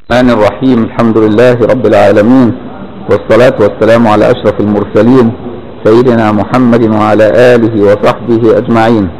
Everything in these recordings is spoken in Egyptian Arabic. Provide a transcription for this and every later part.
الرحمن الرحيم الحمد لله رب العالمين والصلاة والسلام على أشرف المرسلين سيدنا محمد وعلى آله وصحبه أجمعين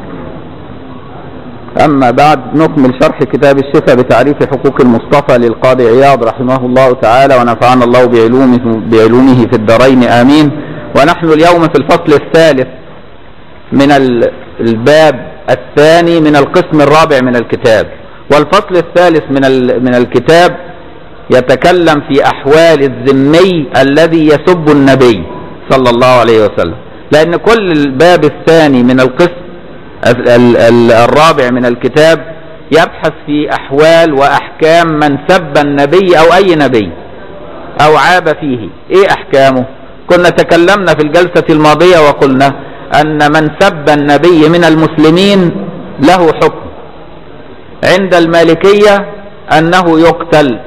أما بعد نكمل شرح كتاب الشفاء بتعريف حقوق المصطفى للقاضي عياض رحمه الله تعالى ونفعنا الله بعلومه, بعلومه في الدارين آمين ونحن اليوم في الفصل الثالث من الباب الثاني من القسم الرابع من الكتاب والفصل الثالث من من الكتاب يتكلم في احوال الذمي الذي يسب النبي صلى الله عليه وسلم لان كل الباب الثاني من القسم الرابع من الكتاب يبحث في احوال واحكام من سب النبي او اي نبي او عاب فيه ايه احكامه كنا تكلمنا في الجلسة الماضية وقلنا ان من سب النبي من المسلمين له حكم عند المالكية انه يقتل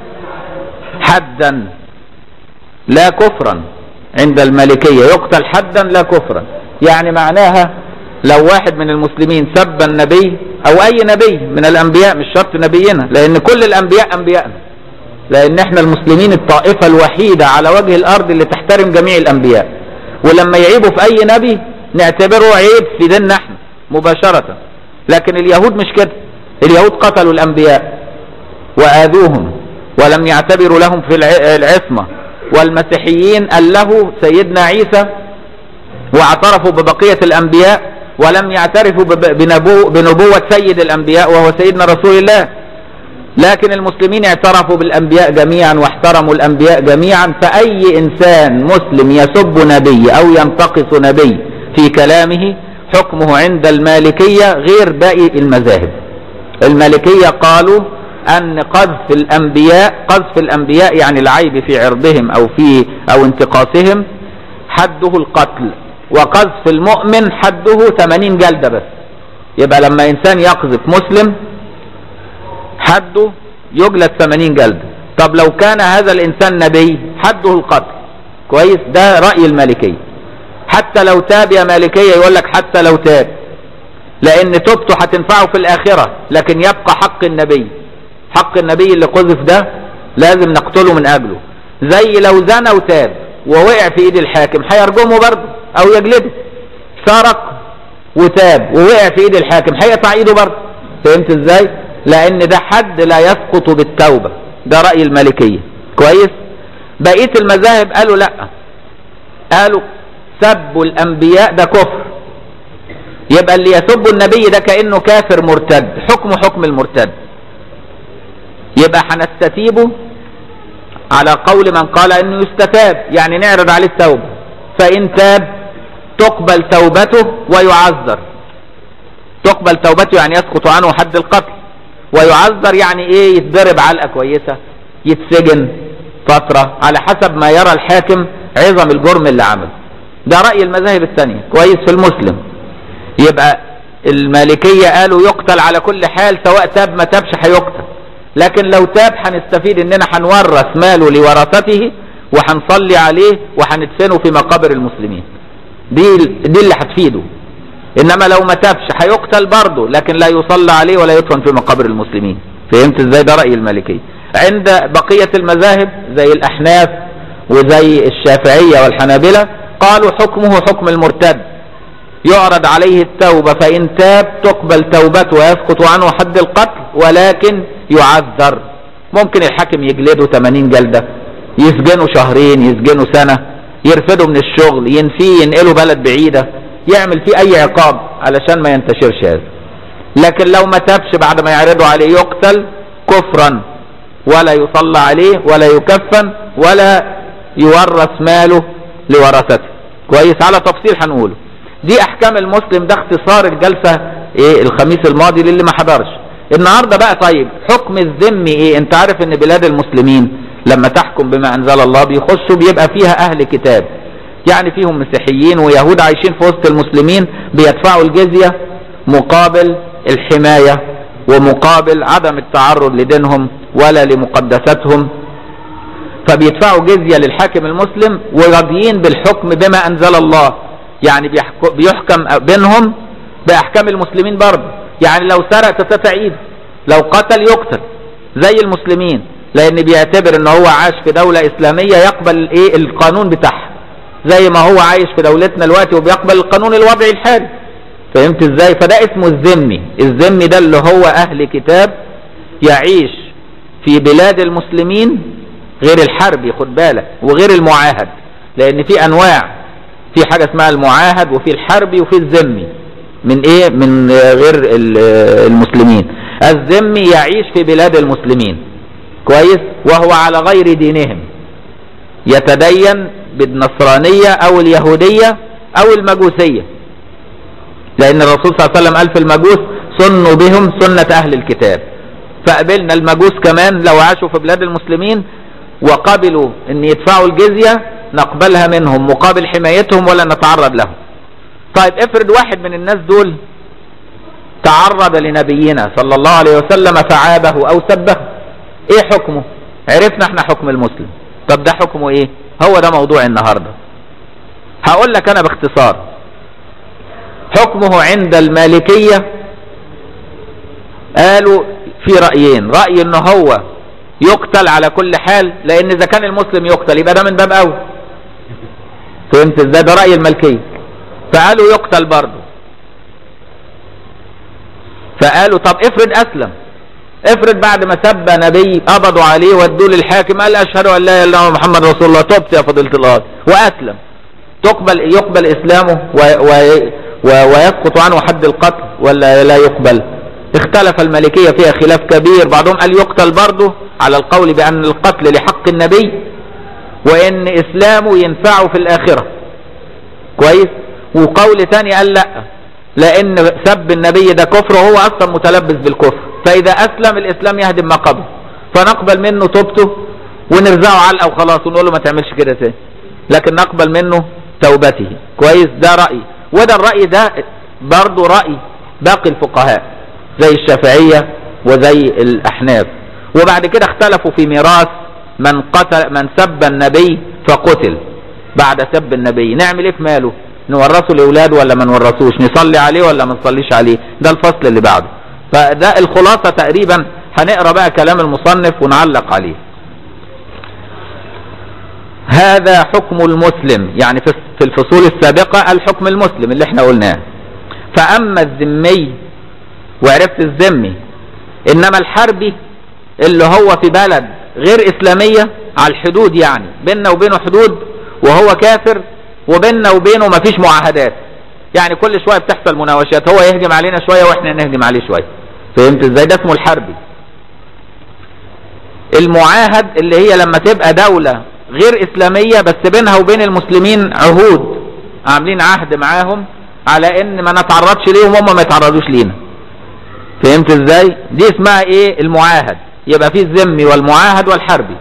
حدا لا كفرا عند المالكية يقتل حدا لا كفرا يعني معناها لو واحد من المسلمين سب النبي او اي نبي من الانبياء مش شرط نبينا لان كل الانبياء انبياءنا لان احنا المسلمين الطائفة الوحيدة على وجه الارض اللي تحترم جميع الانبياء ولما يعيبوا في اي نبي نعتبره عيب في ديننا احنا مباشرة لكن اليهود مش كده اليهود قتلوا الانبياء واذوهم ولم يعتبروا لهم في العصمة والمسيحيين قال له سيدنا عيسى واعترفوا ببقية الانبياء ولم يعترفوا بنبو بنبوة سيد الانبياء وهو سيدنا رسول الله لكن المسلمين اعترفوا بالانبياء جميعا واحترموا الانبياء جميعا فاي انسان مسلم يسب نبي او ينتقص نبي في كلامه حكمه عند المالكية غير باقي المذاهب المالكية قالوا ان قذف الانبياء قذف الانبياء يعني العيب في عرضهم او في او انتقاصهم حده القتل وقذف المؤمن حده 80 جلدة بس يبقى لما انسان يقذف مسلم حده يجلد 80 جلدة طب لو كان هذا الانسان نبي حده القتل كويس ده رأي المالكية حتى لو تاب يا مالكية يقول لك حتى لو تاب لان توبته هتنفعه في الاخرة لكن يبقى حق النبي حق النبي اللي قذف ده لازم نقتله من اجله زي لو زنى وتاب ووقع في ايد الحاكم هيرجمه برضه او يجلده سرق وتاب ووقع في ايد الحاكم هيقطع ايده برضه فهمت ازاي لان ده حد لا يسقط بالتوبة ده رأي المالكية كويس بقية المذاهب قالوا لا قالوا سب الانبياء ده كفر يبقى اللي يسب النبي ده كأنه كافر مرتد حكمه حكم المرتد يبقى هنستتيبه على قول من قال انه يستتاب يعني نعرض عليه التوبة فان تاب تقبل توبته ويعذر تقبل توبته يعني يسقط عنه حد القتل ويعذر يعني ايه يتضرب علقة كويسة يتسجن فترة على حسب ما يرى الحاكم عظم الجرم اللي عمل ده رأي المذاهب الثانية كويس في المسلم يبقى المالكية قالوا يقتل على كل حال سواء تاب ما تابش هيقتل لكن لو تاب هنستفيد اننا هنورث ماله لورثته وهنصلي عليه وهندفنه في مقابر المسلمين دي دي اللي هتفيده انما لو ما تابش هيقتل برضه لكن لا يصلى عليه ولا يدفن في مقابر المسلمين فهمت ازاي ده رأي المالكية عند بقية المذاهب زي الاحناف وزي الشافعية والحنابلة قالوا حكمه حكم المرتد يعرض عليه التوبة فإن تاب تقبل توبته ويسقط عنه حد القتل ولكن يعذر ممكن الحاكم يجلده 80 جلدة يسجنه شهرين يسجنه سنة يرفده من الشغل ينفيه ينقله بلد بعيدة يعمل فيه اي عقاب علشان ما ينتشرش هذا لكن لو ما تابش بعد ما يعرضوا عليه يقتل كفرا ولا يصلى عليه ولا يكفن ولا يورث ماله لورثته كويس على تفصيل هنقوله دي احكام المسلم ده اختصار الجلسة ايه الخميس الماضي للي ما حضرش النهاردة بقى طيب حكم الذمي ايه انت عارف ان بلاد المسلمين لما تحكم بما انزل الله بيخشوا بيبقى فيها اهل كتاب يعني فيهم مسيحيين ويهود عايشين في وسط المسلمين بيدفعوا الجزية مقابل الحماية ومقابل عدم التعرض لدينهم ولا لمقدساتهم فبيدفعوا جزية للحاكم المسلم وراضيين بالحكم بما انزل الله يعني بيحكم بينهم باحكام المسلمين برضه يعني لو سرق تتعيد لو قتل يقتل زي المسلمين لان بيعتبر ان هو عاش في دولة اسلامية يقبل ايه القانون بتاعها زي ما هو عايش في دولتنا دلوقتي وبيقبل القانون الوضعي الحالي فهمت ازاي فده اسمه الذمي الذمي ده اللي هو اهل كتاب يعيش في بلاد المسلمين غير الحربي خد بالك وغير المعاهد لان في انواع في حاجة اسمها المعاهد وفي الحربي وفي الذمي من ايه من غير المسلمين الذمي يعيش في بلاد المسلمين كويس وهو على غير دينهم يتدين بالنصرانية او اليهودية او المجوسية لان الرسول صلى الله عليه وسلم قال في المجوس سنوا بهم سنة اهل الكتاب فقبلنا المجوس كمان لو عاشوا في بلاد المسلمين وقبلوا ان يدفعوا الجزية نقبلها منهم مقابل حمايتهم ولا نتعرض لهم طيب افرض واحد من الناس دول تعرض لنبينا صلى الله عليه وسلم فعابه او سبه ايه حكمه عرفنا احنا حكم المسلم طب ده حكمه ايه هو ده موضوع النهاردة هقول لك انا باختصار حكمه عند المالكية قالوا في رأيين رأي ان هو يقتل على كل حال لان اذا كان المسلم يقتل يبقى ده من باب اول فهمت ازاي ده رأي الملكية فقالوا يقتل برضه فقالوا طب افرض اسلم افرض بعد ما سب نبي قبضوا عليه ودوه للحاكم قال اشهد ان لا اله الا الله محمد رسول الله تبت يا فضيله القاضي واسلم تقبل يقبل اسلامه و و و ويسقط عنه حد القتل ولا لا يقبل اختلف الملكيه فيها خلاف كبير بعضهم قال يقتل برضه على القول بان القتل لحق النبي وان اسلامه ينفعه في الاخره كويس وقول ثاني قال لا لان سب النبي ده كفر وهو اصلا متلبس بالكفر فاذا اسلم الاسلام يهدم ما قبل فنقبل منه توبته ونرزعه علقه وخلاص ونقول له ما تعملش كده تاني لكن نقبل منه توبته كويس ده راي وده الراي ده برضه راي باقي الفقهاء زي الشافعيه وزي الاحناف وبعد كده اختلفوا في ميراث من قتل من سب النبي فقتل بعد سب النبي نعمل ايه في ماله نورثه لاولاده ولا ما نورثوش نصلي عليه ولا ما نصليش عليه ده الفصل اللي بعده فده الخلاصة تقريبا هنقرا بقى كلام المصنف ونعلق عليه هذا حكم المسلم يعني في الفصول السابقة الحكم المسلم اللي احنا قلناه فأما الذمي وعرفت الذمي إنما الحربي اللي هو في بلد غير إسلامية على الحدود يعني بيننا وبينه حدود وهو كافر وبيننا وبينه مفيش معاهدات يعني كل شوية بتحصل مناوشات هو يهجم علينا شوية واحنا نهجم عليه شوية فهمت ازاي ده اسمه الحربي المعاهد اللي هي لما تبقى دولة غير اسلامية بس بينها وبين المسلمين عهود عاملين عهد معاهم على ان ما نتعرضش ليهم هم ما يتعرضوش لينا فهمت ازاي دي اسمها ايه المعاهد يبقى في الذمي والمعاهد والحربي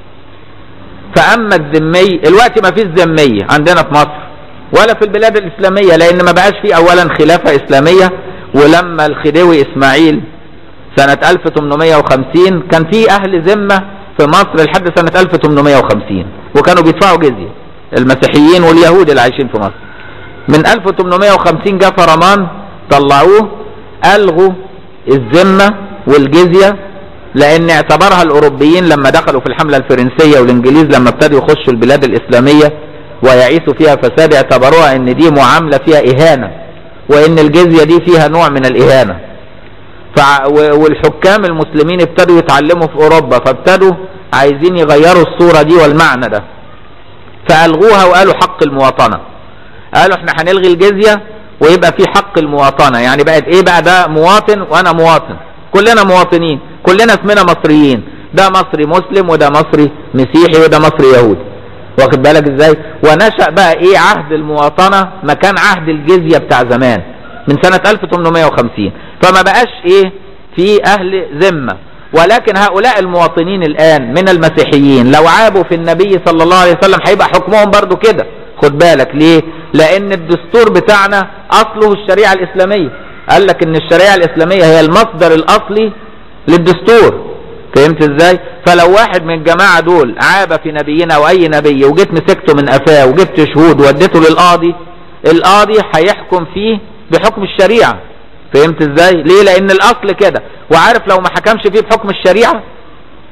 فاما الذمي الوقت ما فيش ذمية عندنا في مصر ولا في البلاد الاسلامية لان ما بقاش في اولا خلافة اسلامية ولما الخديوي اسماعيل سنة 1850 كان في اهل ذمة في مصر لحد سنة 1850 وكانوا بيدفعوا جزية المسيحيين واليهود اللي عايشين في مصر من 1850 جاء فرمان طلعوه الغوا الذمة والجزية لان اعتبرها الاوروبيين لما دخلوا في الحملة الفرنسية والانجليز لما ابتدوا يخشوا البلاد الاسلامية ويعيشوا فيها فساد اعتبروها ان دي معاملة فيها اهانة وان الجزية دي فيها نوع من الاهانة فع والحكام المسلمين ابتدوا يتعلموا في اوروبا فابتدوا عايزين يغيروا الصورة دي والمعنى ده فالغوها وقالوا حق المواطنة قالوا احنا هنلغي الجزية ويبقى في حق المواطنة يعني بقت ايه بقى ده مواطن وانا مواطن كلنا مواطنين كلنا اسمنا مصريين ده مصري مسلم وده مصري مسيحي وده مصري يهودي واخد بالك ازاي ونشأ بقى ايه عهد المواطنة مكان عهد الجزية بتاع زمان من سنة 1850 فما بقاش ايه في اهل ذمة ولكن هؤلاء المواطنين الان من المسيحيين لو عابوا في النبي صلى الله عليه وسلم هيبقى حكمهم برضو كده خد بالك ليه لان الدستور بتاعنا اصله الشريعة الاسلامية قال لك ان الشريعة الاسلامية هي المصدر الاصلي للدستور فهمت ازاي فلو واحد من الجماعة دول عاب في نبينا او اي نبي وجيت مسكته من قفاه وجبت شهود وديته للقاضي القاضي هيحكم فيه بحكم الشريعة فهمت ازاي ليه لان الاصل كده وعارف لو ما حكمش فيه بحكم الشريعة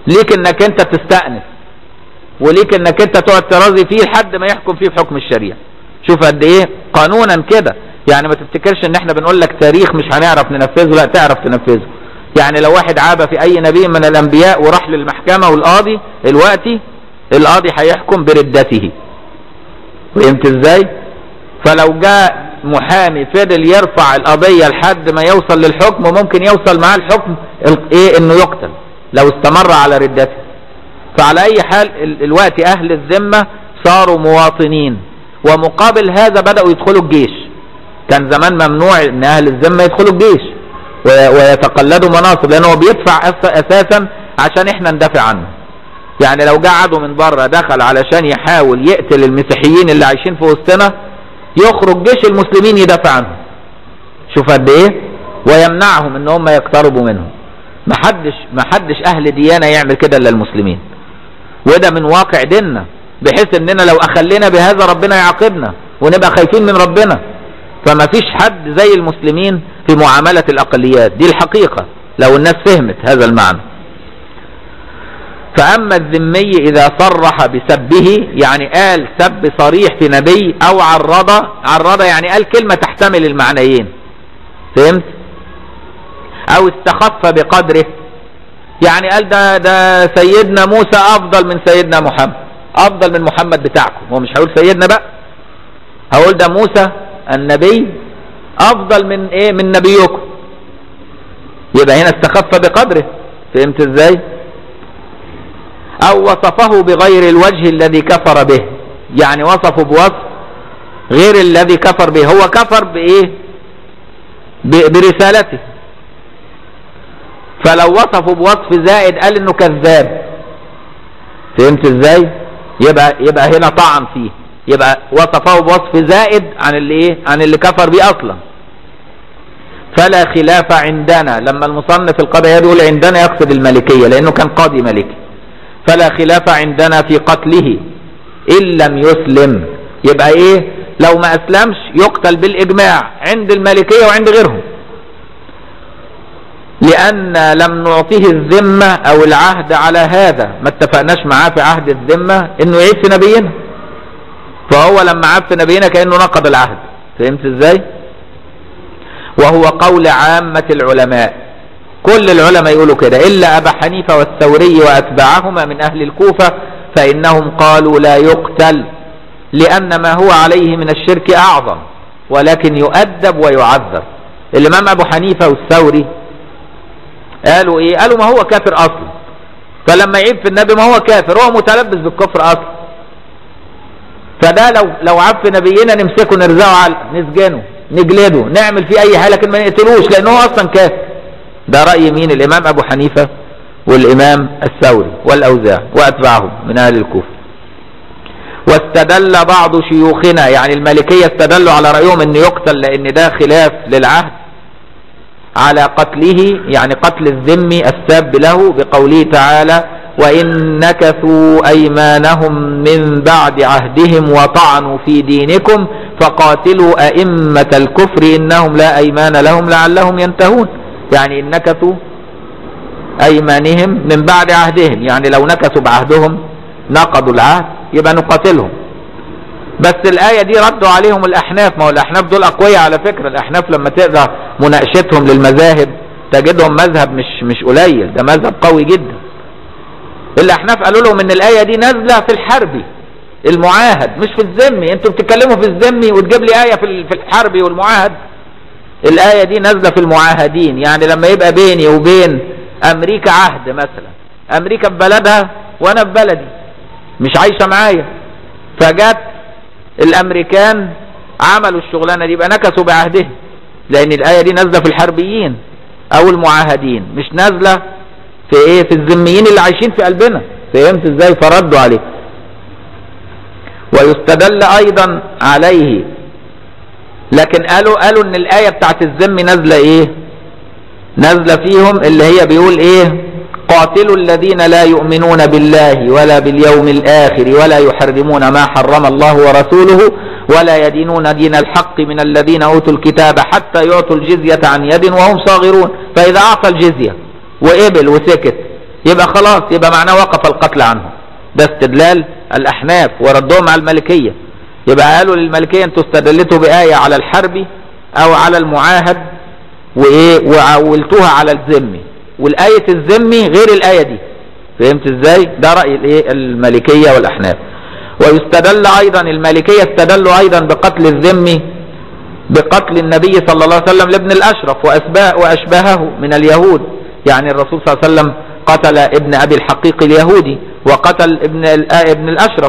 ليك انك انت تستأنف وليك انك انت تقعد تراضي فيه لحد ما يحكم فيه بحكم الشريعة شوف قد ايه قانونا كده يعني ما تفتكرش ان احنا بنقول لك تاريخ مش هنعرف ننفذه لا تعرف تنفذه يعني لو واحد عاب في اي نبي من الانبياء وراح للمحكمة والقاضي الوقتي القاضي هيحكم بردته فهمت ازاي فلو جاء محامي فضل يرفع القضية لحد ما يوصل للحكم وممكن يوصل معاه الحكم ايه انه يقتل لو استمر على ردته فعلى اي حال الوقت اهل الذمة صاروا مواطنين ومقابل هذا بدأوا يدخلوا الجيش كان زمان ممنوع ان اهل الذمة يدخلوا الجيش ويتقلدوا مناصب لانه بيدفع اساسا عشان احنا ندافع عنه يعني لو جه عدو من بره دخل علشان يحاول يقتل المسيحيين اللي عايشين في وسطنا يخرج جيش المسلمين يدافع عنهم شوف قد ايه ويمنعهم ان هم يقتربوا منهم محدش محدش اهل ديانه يعمل كده الا المسلمين وده من واقع ديننا بحيث اننا لو اخلينا بهذا ربنا يعاقبنا ونبقى خايفين من ربنا فما فيش حد زي المسلمين في معاملة الاقليات دي الحقيقة لو الناس فهمت هذا المعنى فاما الذمي اذا صرح بسبه يعني قال سب صريح في نبي او عرض عرض يعني قال كلمة تحتمل المعنيين فهمت او استخف بقدره يعني قال ده ده سيدنا موسى افضل من سيدنا محمد افضل من محمد بتاعكم هو مش هقول سيدنا بقى هقول ده موسى النبي افضل من ايه من نبيكم يبقى هنا استخف بقدره فهمت ازاي او وصفه بغير الوجه الذي كفر به يعني وصفه بوصف غير الذي كفر به هو كفر بايه برسالته فلو وصفه بوصف زائد قال انه كذاب فهمت ازاي يبقى يبقى هنا طعن فيه يبقى وصفه بوصف زائد عن اللي ايه عن اللي كفر بيه اصلا فلا خلاف عندنا لما المصنف القضايا يقول عندنا يقصد الملكية لانه كان قاضي ملكي فلا خلاف عندنا في قتله ان لم يسلم يبقى ايه لو ما اسلمش يقتل بالاجماع عند المالكية وعند غيرهم لأن لم نعطيه الذمة أو العهد على هذا ما اتفقناش معاه في عهد الذمة إنه يعيد في نبينا فهو لما عاد في نبينا كأنه نقض العهد فهمت إزاي وهو قول عامة العلماء كل العلماء يقولوا كده إلا أبا حنيفة والثوري وأتباعهما من أهل الكوفة فإنهم قالوا لا يقتل لأن ما هو عليه من الشرك أعظم ولكن يؤدب ويعذر الإمام أبو حنيفة والثوري قالوا ايه قالوا ما هو كافر اصلا فلما يعيب في النبي ما هو كافر هو متلبس بالكفر اصلا فده لو لو عاب في نبينا نمسكه نرزعه على نسجنه نجلده نعمل فيه اي حاجه لكن ما نقتلوش لانه هو اصلا كافر ده راي مين الامام ابو حنيفه والامام الثوري والاوزاعي واتباعهم من اهل الكوفه واستدل بعض شيوخنا يعني المالكيه استدلوا على رايهم انه يقتل لان ده خلاف للعهد على قتله يعني قتل الذم الساب له بقوله تعالى وإن نكثوا أيمانهم من بعد عهدهم وطعنوا في دينكم فقاتلوا أئمة الكفر إنهم لا أيمان لهم لعلهم ينتهون يعني إن نكثوا أيمانهم من بعد عهدهم يعني لو نكثوا بعهدهم نقضوا العهد يبقى نقاتلهم بس الآية دي ردوا عليهم الأحناف ما هو الأحناف دول أقوياء على فكرة الأحناف لما تقرأ مناقشتهم للمذاهب تجدهم مذهب مش مش قليل ده مذهب قوي جدا الأحناف قالوا لهم إن الآية دي نازلة في الحربي المعاهد مش في الذمي انتوا بتتكلموا في الذمي وتجيب لي آية في في الحربي والمعاهد الآية دي نازلة في المعاهدين يعني لما يبقى بيني وبين أمريكا عهد مثلا أمريكا في بلدها وأنا في بلدي مش عايشة معايا فجت الامريكان عملوا الشغلانه دي يبقى نكسوا بعهدهم لان الايه دي نازله في الحربيين او المعاهدين مش نازله في ايه في الذميين اللي عايشين في قلبنا فهمت ازاي فردوا عليه ويستدل ايضا عليه لكن قالوا قالوا ان الايه بتاعت الذم نازله ايه نازله فيهم اللي هي بيقول ايه قاتلوا الذين لا يؤمنون بالله ولا باليوم الآخر ولا يحرمون ما حرم الله ورسوله ولا يدينون دين الحق من الذين أوتوا الكتاب حتى يعطوا الجزية عن يد وهم صاغرون فإذا أعطى الجزية وقبل وسكت يبقى خلاص يبقى معناه وقف القتل عنه ده استدلال الأحناف وردهم على الملكية يبقى قالوا للملكية انتوا استدلتوا بآية على الحربي أو على المعاهد وإيه وعولتوها على الذمي والآية الذمي غير الآية دي فهمت ازاي ده رأي الايه المالكية والأحناف ويستدل أيضا المالكية استدلوا أيضا بقتل الذمي بقتل النبي صلى الله عليه وسلم لابن الأشرف وأشباهه من اليهود يعني الرسول صلى الله عليه وسلم قتل ابن أبي الحقيق اليهودي وقتل ابن ابن الأشرف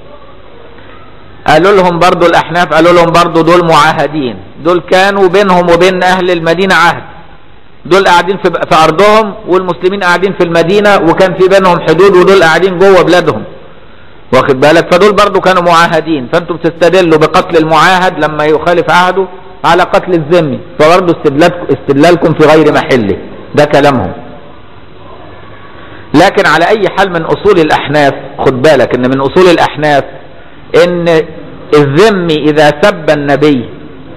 قالوا لهم برضو الأحناف قالوا لهم برضو دول معاهدين دول كانوا بينهم وبين أهل المدينة عهد دول قاعدين في, في أرضهم والمسلمين قاعدين في المدينة وكان في بينهم حدود ودول قاعدين جوه بلادهم واخد بالك فدول برضو كانوا معاهدين فانتوا بتستدلوا بقتل المعاهد لما يخالف عهده على قتل الذمي فبرضو استدلالكم في غير محله ده كلامهم لكن على اي حال من اصول الاحناف خد بالك ان من اصول الاحناف ان الذمي اذا سب النبي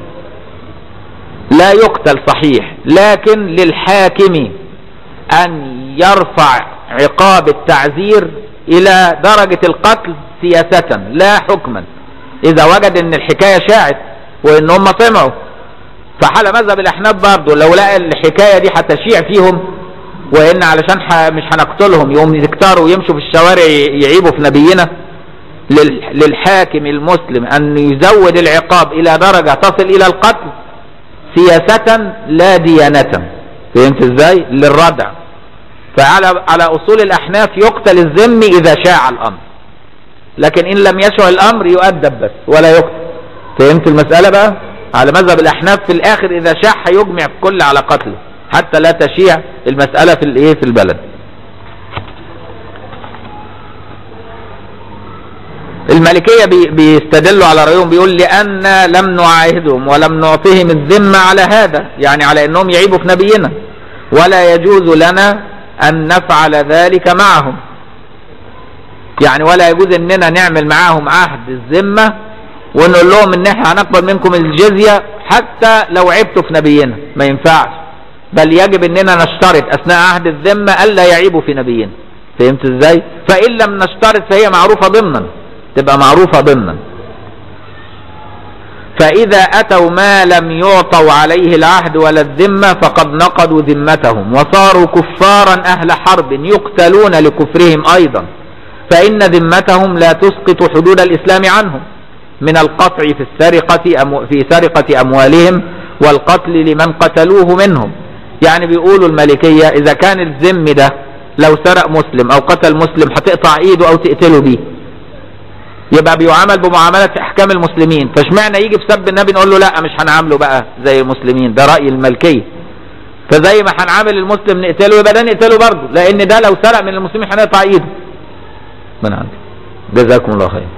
لا يقتل صحيح لكن للحاكم ان يرفع عقاب التعزير الى درجة القتل سياسة لا حكما اذا وجد ان الحكاية شاعت وان هم طمعوا فحال مذهب الاحناف برضه لو لقى الحكاية دي هتشيع فيهم وان علشان مش هنقتلهم يقوم يكتروا ويمشوا في الشوارع يعيبوا في نبينا للحاكم المسلم ان يزود العقاب الى درجة تصل الى القتل سياسة لا ديانة فهمت ازاي للردع فعلى على اصول الاحناف يقتل الذمي اذا شاع الامر لكن ان لم يشع الامر يؤدب بس ولا يقتل فهمت المسألة بقى على مذهب الاحناف في الاخر اذا شاع هيجمع الكل على قتله حتى لا تشيع المسألة في الايه في البلد المالكية بيستدلوا على رأيهم بيقول لأن لم نعاهدهم ولم نعطيهم الذمة على هذا يعني على أنهم يعيبوا في نبينا ولا يجوز لنا أن نفعل ذلك معهم يعني ولا يجوز أننا نعمل معاهم عهد الذمة ونقول لهم ان احنا هنقبل منكم الجزية حتى لو عبتوا في نبينا ما ينفعش بل يجب اننا نشترط اثناء عهد الذمة الا يعيبوا في نبينا فهمت ازاي فان لم نشترط فهي معروفة ضمنا تبقى معروفة ضمنا فإذا أتوا ما لم يعطوا عليه العهد ولا الذمة فقد نقضوا ذمتهم وصاروا كفارا أهل حرب يقتلون لكفرهم أيضا فإن ذمتهم لا تسقط حدود الإسلام عنهم من القطع في السرقة أمو في سرقة أموالهم والقتل لمن قتلوه منهم يعني بيقولوا الملكية إذا كان الذم ده لو سرق مسلم أو قتل مسلم هتقطع إيده أو تقتله بيه يبقى بيعامل بمعاملة احكام المسلمين فاشمعنى يجي في سب النبي نقول له لا مش هنعامله بقى زي المسلمين ده رأي الملكية فزي ما هنعامل المسلم نقتله يبقى ده نقتله برضه لان ده لو سرق من المسلمين هنقطع ايده من عندي جزاكم الله خير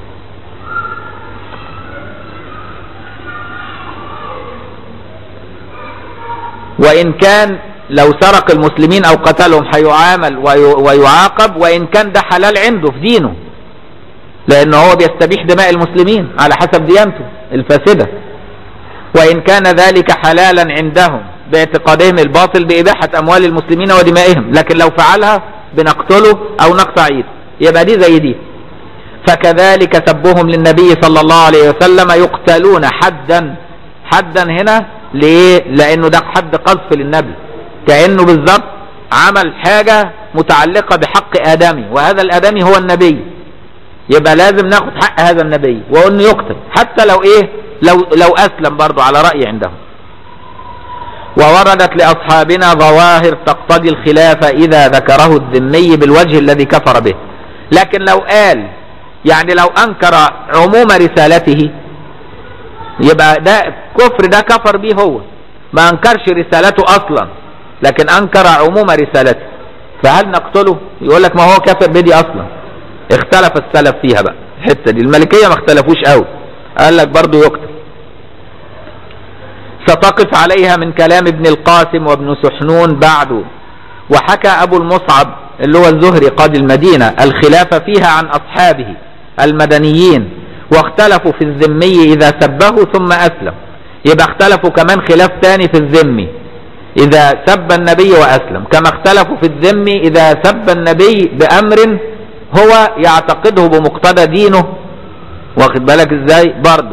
وان كان لو سرق المسلمين او قتلهم هيعامل ويعاقب وان كان ده حلال عنده في دينه لانه هو بيستبيح دماء المسلمين على حسب ديانته الفاسدة وان كان ذلك حلالا عندهم باعتقادهم الباطل بإباحة اموال المسلمين ودمائهم لكن لو فعلها بنقتله او نقطع ايده يبقى دي زي دي فكذلك سبهم للنبي صلى الله عليه وسلم يقتلون حدا حدا هنا ليه لانه ده حد قذف للنبي كأنه بالظبط عمل حاجة متعلقة بحق آدمي وهذا الآدمي هو النبي يبقى لازم ناخد حق هذا النبي وانه يقتل حتى لو ايه لو لو اسلم برضه على رأي عندهم ووردت لاصحابنا ظواهر تقتضي الخلافة اذا ذكره الذمي بالوجه الذي كفر به لكن لو قال يعني لو انكر عموم رسالته يبقى ده كفر ده كفر به هو ما انكرش رسالته اصلا لكن انكر عموم رسالته فهل نقتله يقول لك ما هو كافر بدي اصلا اختلف السلف فيها بقى الحته دي الملكيه ما اختلفوش قوي قال لك برضه يقتل ستقف عليها من كلام ابن القاسم وابن سحنون بعده وحكى ابو المصعب اللي هو الزهري قاضي المدينة الخلاف فيها عن اصحابه المدنيين واختلفوا في الذمي اذا سبه ثم اسلم يبقى اختلفوا كمان خلاف ثاني في الذمي إذا سب النبي وأسلم كما اختلفوا في الذم إذا سب النبي بأمر هو يعتقده بمقتضى دينه واخد بالك ازاي برضه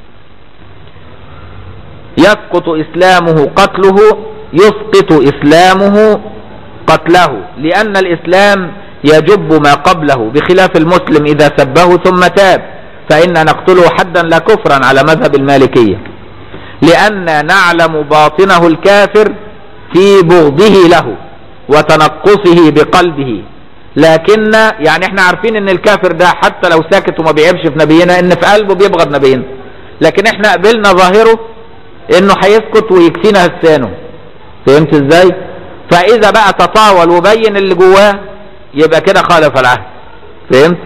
يسقط إسلامه قتله يسقط إسلامه قتله لأن الإسلام يجب ما قبله بخلاف المسلم إذا سبه ثم تاب فإن نقتله حدا لا كفرا على مذهب المالكية لأن نعلم باطنه الكافر في بغضه له وتنقصه بقلبه لكن يعني احنا عارفين ان الكافر ده حتى لو ساكت وما بيعيبش في نبينا ان في قلبه بيبغض نبينا لكن احنا قبلنا ظاهره انه هيسكت ويكفينا لسانه فهمت ازاي فاذا بقى تطاول وبين اللي جواه يبقى كده خالف العهد فهمت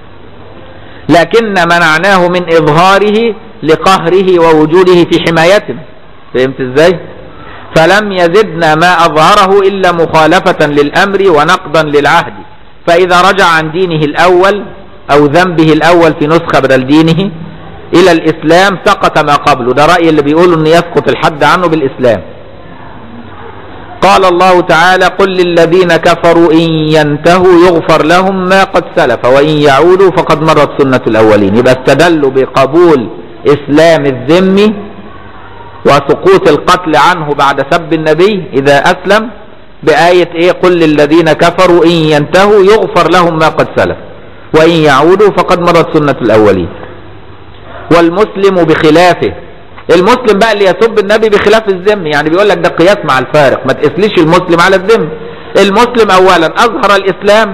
لكن منعناه من اظهاره لقهره ووجوده في حمايتنا فهمت ازاي فلم يزدنا ما اظهره الا مخالفة للامر ونقضا للعهد فاذا رجع عن دينه الاول او ذنبه الاول في نسخة بدل دينه الى الاسلام سقط ما قبله ده رأي اللي بيقولوا ان يسقط الحد عنه بالاسلام قال الله تعالى قل للذين كفروا إن ينتهوا يغفر لهم ما قد سلف وإن يعودوا فقد مرت سنة الأولين يبقى استدلوا بقبول إسلام الذم وسقوط القتل عنه بعد سب النبي إذا أسلم بآية إيه قل للذين كفروا إن ينتهوا يغفر لهم ما قد سلف وإن يعودوا فقد مرت سنة الأولين والمسلم بخلافه المسلم بقى اللي يسب النبي بخلاف الذم يعني بيقول لك ده قياس مع الفارق ما تقسليش المسلم على الذم المسلم اولا اظهر الاسلام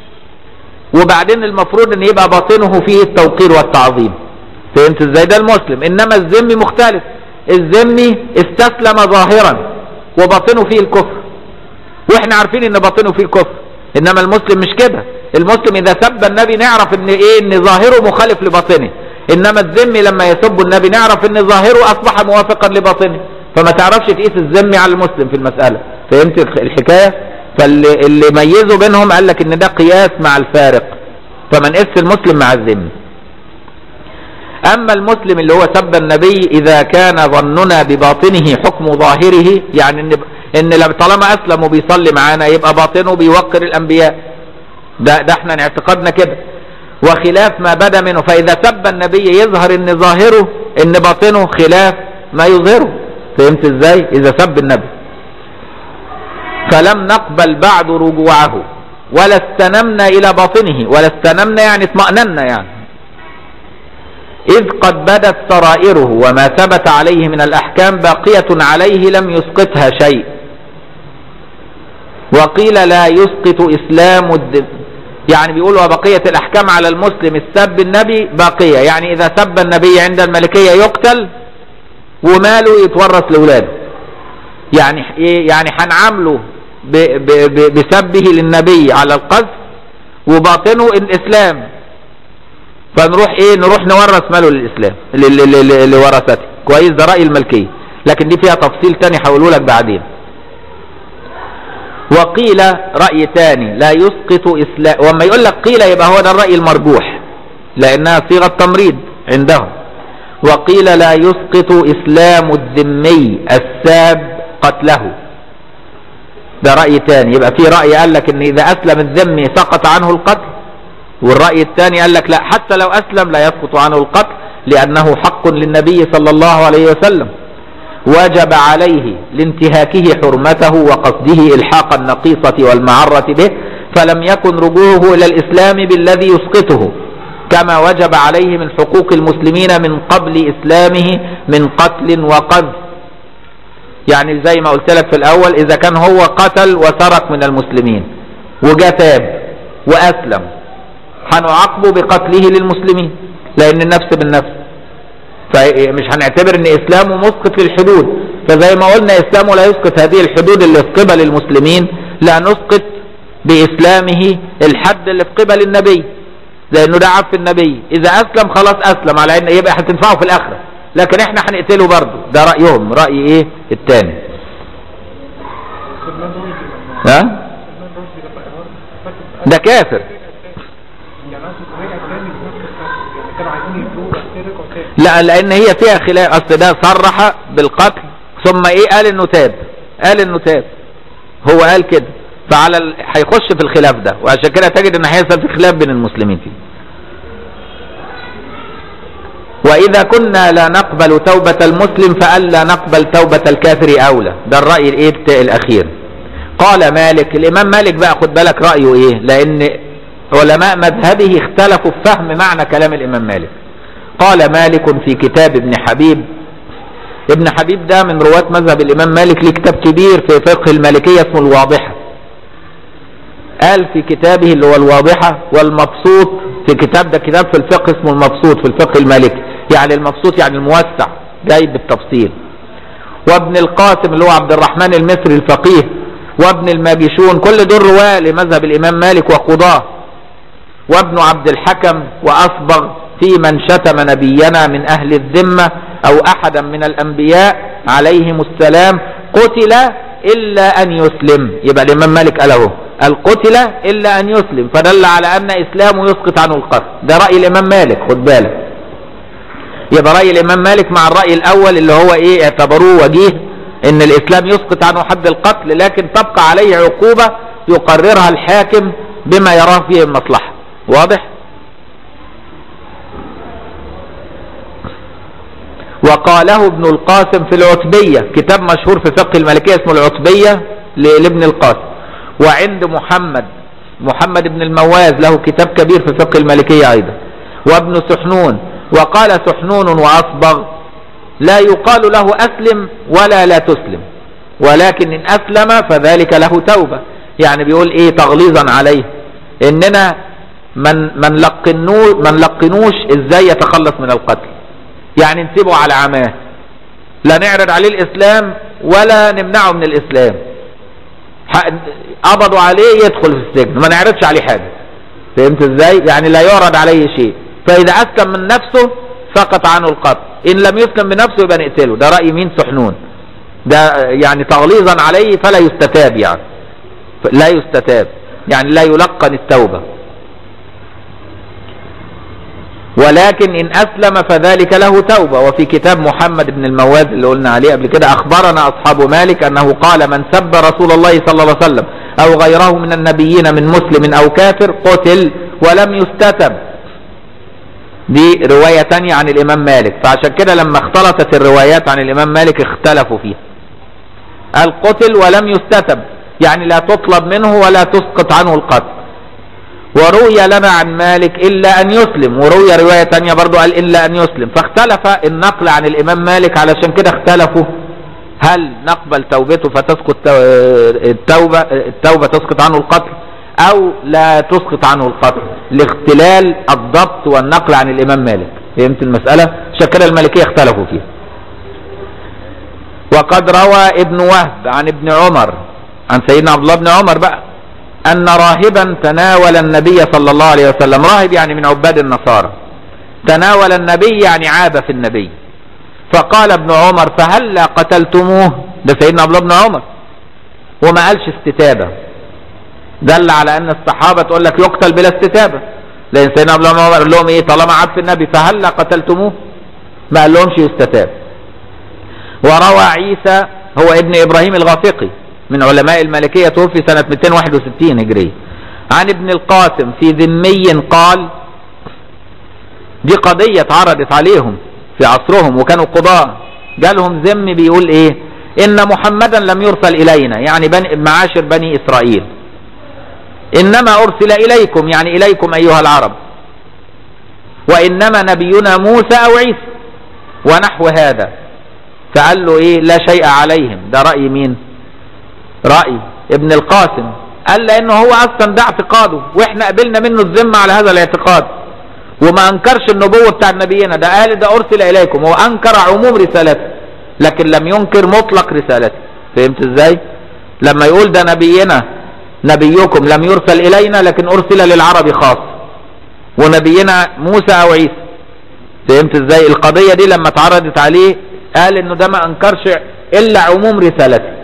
وبعدين المفروض ان يبقى باطنه فيه التوقير والتعظيم فهمت ازاي ده المسلم انما الذم مختلف الذمي استسلم ظاهرا وباطنه فيه الكفر واحنا عارفين ان باطنه فيه الكفر انما المسلم مش كده المسلم اذا سب النبي نعرف ان ايه ان ظاهره مخالف لباطنه انما الذم لما يسب النبي نعرف ان ظاهره اصبح موافقا لباطنه فما تعرفش تقيس الذم على المسلم في المسألة فهمت الحكاية فاللي اللي ميزوا بينهم قال لك ان ده قياس مع الفارق فما نقيس المسلم مع الذم اما المسلم اللي هو سب النبي اذا كان ظننا بباطنه حكم ظاهره يعني ان ان طالما اسلم وبيصلي معانا يبقى باطنه بيوقر الانبياء ده ده احنا اعتقادنا كده وخلاف ما بدا منه فاذا سب النبي يظهر ان ظاهره ان باطنه خلاف ما يظهره فهمت ازاي اذا سب النبي فلم نقبل بعد رجوعه ولا استنمنا الى باطنه ولا استنمنا يعني اطمأننا يعني إذ قد بدت سرائره وما ثبت عليه من الأحكام باقية عليه لم يسقطها شيء وقيل لا يسقط إسلام الدم يعني بيقولوا بقية الأحكام على المسلم السب النبي باقية يعني إذا سب النبي عند الملكية يقتل وماله يتورث لأولاده يعني إيه يعني هنعامله بسبه للنبي على القذف وباطنه الإسلام فنروح ايه نروح نورث ماله للاسلام لورثته كويس ده راي الملكيه لكن دي فيها تفصيل تاني هقوله لك بعدين وقيل راي تاني لا يسقط اسلام وما يقول لك قيل يبقى هو ده الراي المرجوح لانها صيغه تمريض عندهم وقيل لا يسقط اسلام الذمي الساب قتله ده راي تاني يبقى في راي قال لك ان اذا اسلم الذمي سقط عنه القتل والرأي الثاني قال لك لا حتى لو أسلم لا يسقط عنه القتل لأنه حق للنبي صلى الله عليه وسلم وجب عليه لانتهاكه حرمته وقصده إلحاق النقيصة والمعرة به فلم يكن رجوعه إلى الإسلام بالذي يسقطه كما وجب عليه من حقوق المسلمين من قبل إسلامه من قتل وقذف يعني زي ما قلت لك في الأول إذا كان هو قتل وسرق من المسلمين وجاء تاب وأسلم هنعاقبه بقتله للمسلمين لان النفس بالنفس فمش هنعتبر ان اسلامه مسقط للحدود فزي ما قلنا اسلامه لا يسقط هذه الحدود اللي في قبل المسلمين لا نسقط باسلامه الحد اللي في قبل النبي لانه ده عف النبي اذا اسلم خلاص اسلم على ان يبقى هتنفعه في الاخره لكن احنا هنقتله برضه ده رايهم راي ايه الثاني ها ده كافر لا لان هي فيها خلاف اصل ده صرح بالقتل ثم ايه قال انه تاب قال انه تاب هو قال كده فعلى ال... هيخش في الخلاف ده وعشان كده تجد ان هيحصل في خلاف بين المسلمين فيه واذا كنا لا نقبل توبة المسلم فألا نقبل توبة الكافر اولى ده الرأي الايه الاخير قال مالك الامام مالك بقى خد بالك رأيه ايه لان علماء مذهبه اختلفوا في فهم معنى كلام الامام مالك قال مالك في كتاب ابن حبيب ابن حبيب ده من رواة مذهب الامام مالك ليه كتاب كبير في فقه المالكية اسمه الواضحة قال في كتابه اللي هو الواضحة والمبسوط في كتاب ده كتاب في الفقه اسمه المبسوط في الفقه المالكي يعني المبسوط يعني الموسع جاي بالتفصيل وابن القاسم اللي هو عبد الرحمن المصري الفقيه وابن الماجشون كل دول رواة لمذهب الامام مالك وقضاه وابن عبد الحكم واصبغ في من شتم نبينا من اهل الذمة او احدا من الانبياء عليهم السلام قتل الا ان يسلم يبقى الامام مالك قال اهو القتل الا ان يسلم فدل على ان اسلامه يسقط عنه القتل ده راي الامام مالك خد بالك يبقى راي الامام مالك مع الراي الاول اللي هو ايه اعتبروه وجيه ان الاسلام يسقط عنه حد القتل لكن تبقى عليه عقوبة يقررها الحاكم بما يراه فيه المصلحة واضح وقاله ابن القاسم في العتبية كتاب مشهور في فقه المالكية اسمه العتبية لابن القاسم وعند محمد محمد بن المواز له كتاب كبير في فقه المالكية ايضا وابن سحنون وقال سحنون واصبغ لا يقال له اسلم ولا لا تسلم ولكن ان اسلم فذلك له توبة يعني بيقول ايه تغليظا عليه اننا من من لقنوش من لقنوش ازاي يتخلص من القتل يعني نسيبه على عماه لا نعرض عليه الاسلام ولا نمنعه من الاسلام قبضوا عليه يدخل في السجن ما نعرضش عليه حاجة فهمت ازاي يعني لا يعرض عليه شيء فاذا اسلم من نفسه سقط عنه القتل ان لم يسلم بنفسه يبقى نقتله ده رأي مين سحنون ده يعني تغليظا عليه فلا يستتاب يعني لا يستتاب يعني لا يلقن التوبة ولكن ان اسلم فذلك له توبة وفي كتاب محمد بن المواز اللي قلنا عليه قبل كده اخبرنا اصحاب مالك انه قال من سب رسول الله صلى الله عليه وسلم او غيره من النبيين من مسلم او كافر قتل ولم يستتب دي رواية تانية عن الامام مالك فعشان كده لما اختلطت الروايات عن الامام مالك اختلفوا فيها القتل ولم يستتب يعني لا تطلب منه ولا تسقط عنه القتل وروي لنا عن مالك إلا أن يسلم وروي رواية تانية برضو قال إلا أن يسلم فاختلف النقل عن الإمام مالك علشان كده اختلفوا هل نقبل توبته فتسقط التوبة التوبة تسقط عنه القتل أو لا تسقط عنه القتل لاختلال الضبط والنقل عن الإمام مالك فهمت المسألة عشان كده المالكية اختلفوا فيها وقد روى ابن وهب عن ابن عمر عن سيدنا عبد الله بن عمر بقى أن راهبا تناول النبي صلى الله عليه وسلم راهب يعني من عباد النصارى تناول النبي يعني عاب في النبي فقال ابن عمر فهلا قتلتموه ده سيدنا عبد الله بن عمر وما قالش استتابة دل على أن الصحابة تقول لك يقتل بلا استتابة لأن سيدنا عبد الله بن عمر قال لهم إيه طالما عاب في النبي فهلا قتلتموه ما قال لهمش يستتاب وروى عيسى هو ابن إبراهيم الغافقي من علماء المالكية توفي سنة 261 هجرية عن ابن القاسم في ذمي قال دي قضية اتعرضت عليهم في عصرهم وكانوا قضاة جالهم ذم بيقول ايه ان محمدا لم يرسل الينا يعني بني معاشر بني اسرائيل انما ارسل اليكم يعني اليكم ايها العرب وانما نبينا موسى او عيسى ونحو هذا فقال له ايه لا شيء عليهم ده رأي مين رأي ابن القاسم قال لانه هو اصلا ده اعتقاده واحنا قبلنا منه الذمة على هذا الاعتقاد وما انكرش النبوة بتاع نبينا ده قال ده ارسل اليكم هو انكر عموم رسالته لكن لم ينكر مطلق رسالته فهمت ازاي لما يقول ده نبينا نبيكم لم يرسل الينا لكن ارسل للعرب خاص ونبينا موسى او عيسى فهمت ازاي القضية دي لما اتعرضت عليه قال انه ده ما انكرش الا عموم رسالته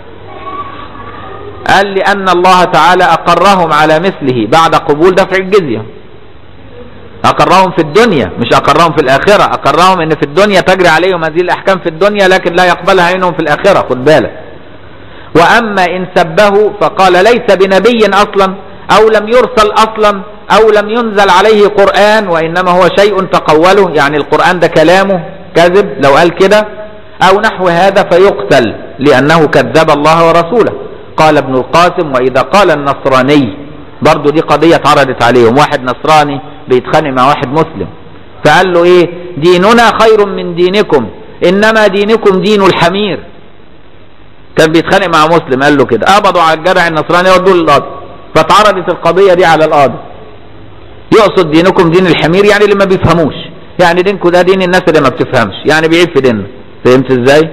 قال لأن الله تعالى أقرهم على مثله بعد قبول دفع الجزية أقرهم في الدنيا مش أقرهم في الآخرة أقرهم أن في الدنيا تجري عليهم هذه الأحكام في الدنيا لكن لا يقبلها منهم في الآخرة خد بالك وأما إن سبه فقال ليس بنبي أصلا أو لم يرسل أصلا أو لم ينزل عليه قرآن وإنما هو شيء تقوله يعني القرآن ده كلامه كذب لو قال كده أو نحو هذا فيقتل لأنه كذب الله ورسوله قال ابن القاسم وإذا قال النصراني برضو دي قضية اتعرضت عليهم واحد نصراني بيتخانق مع واحد مسلم فقال له ايه ديننا خير من دينكم انما دينكم دين الحمير كان بيتخانق مع مسلم قال له كده قبضوا على الجدع النصراني ودوه للقاضي فاتعرضت القضية دي على القاضي يقصد دينكم دين الحمير يعني اللي ما بيفهموش يعني دينكم ده دين الناس اللي ما بتفهمش يعني بيعيب في ديننا فهمت ازاي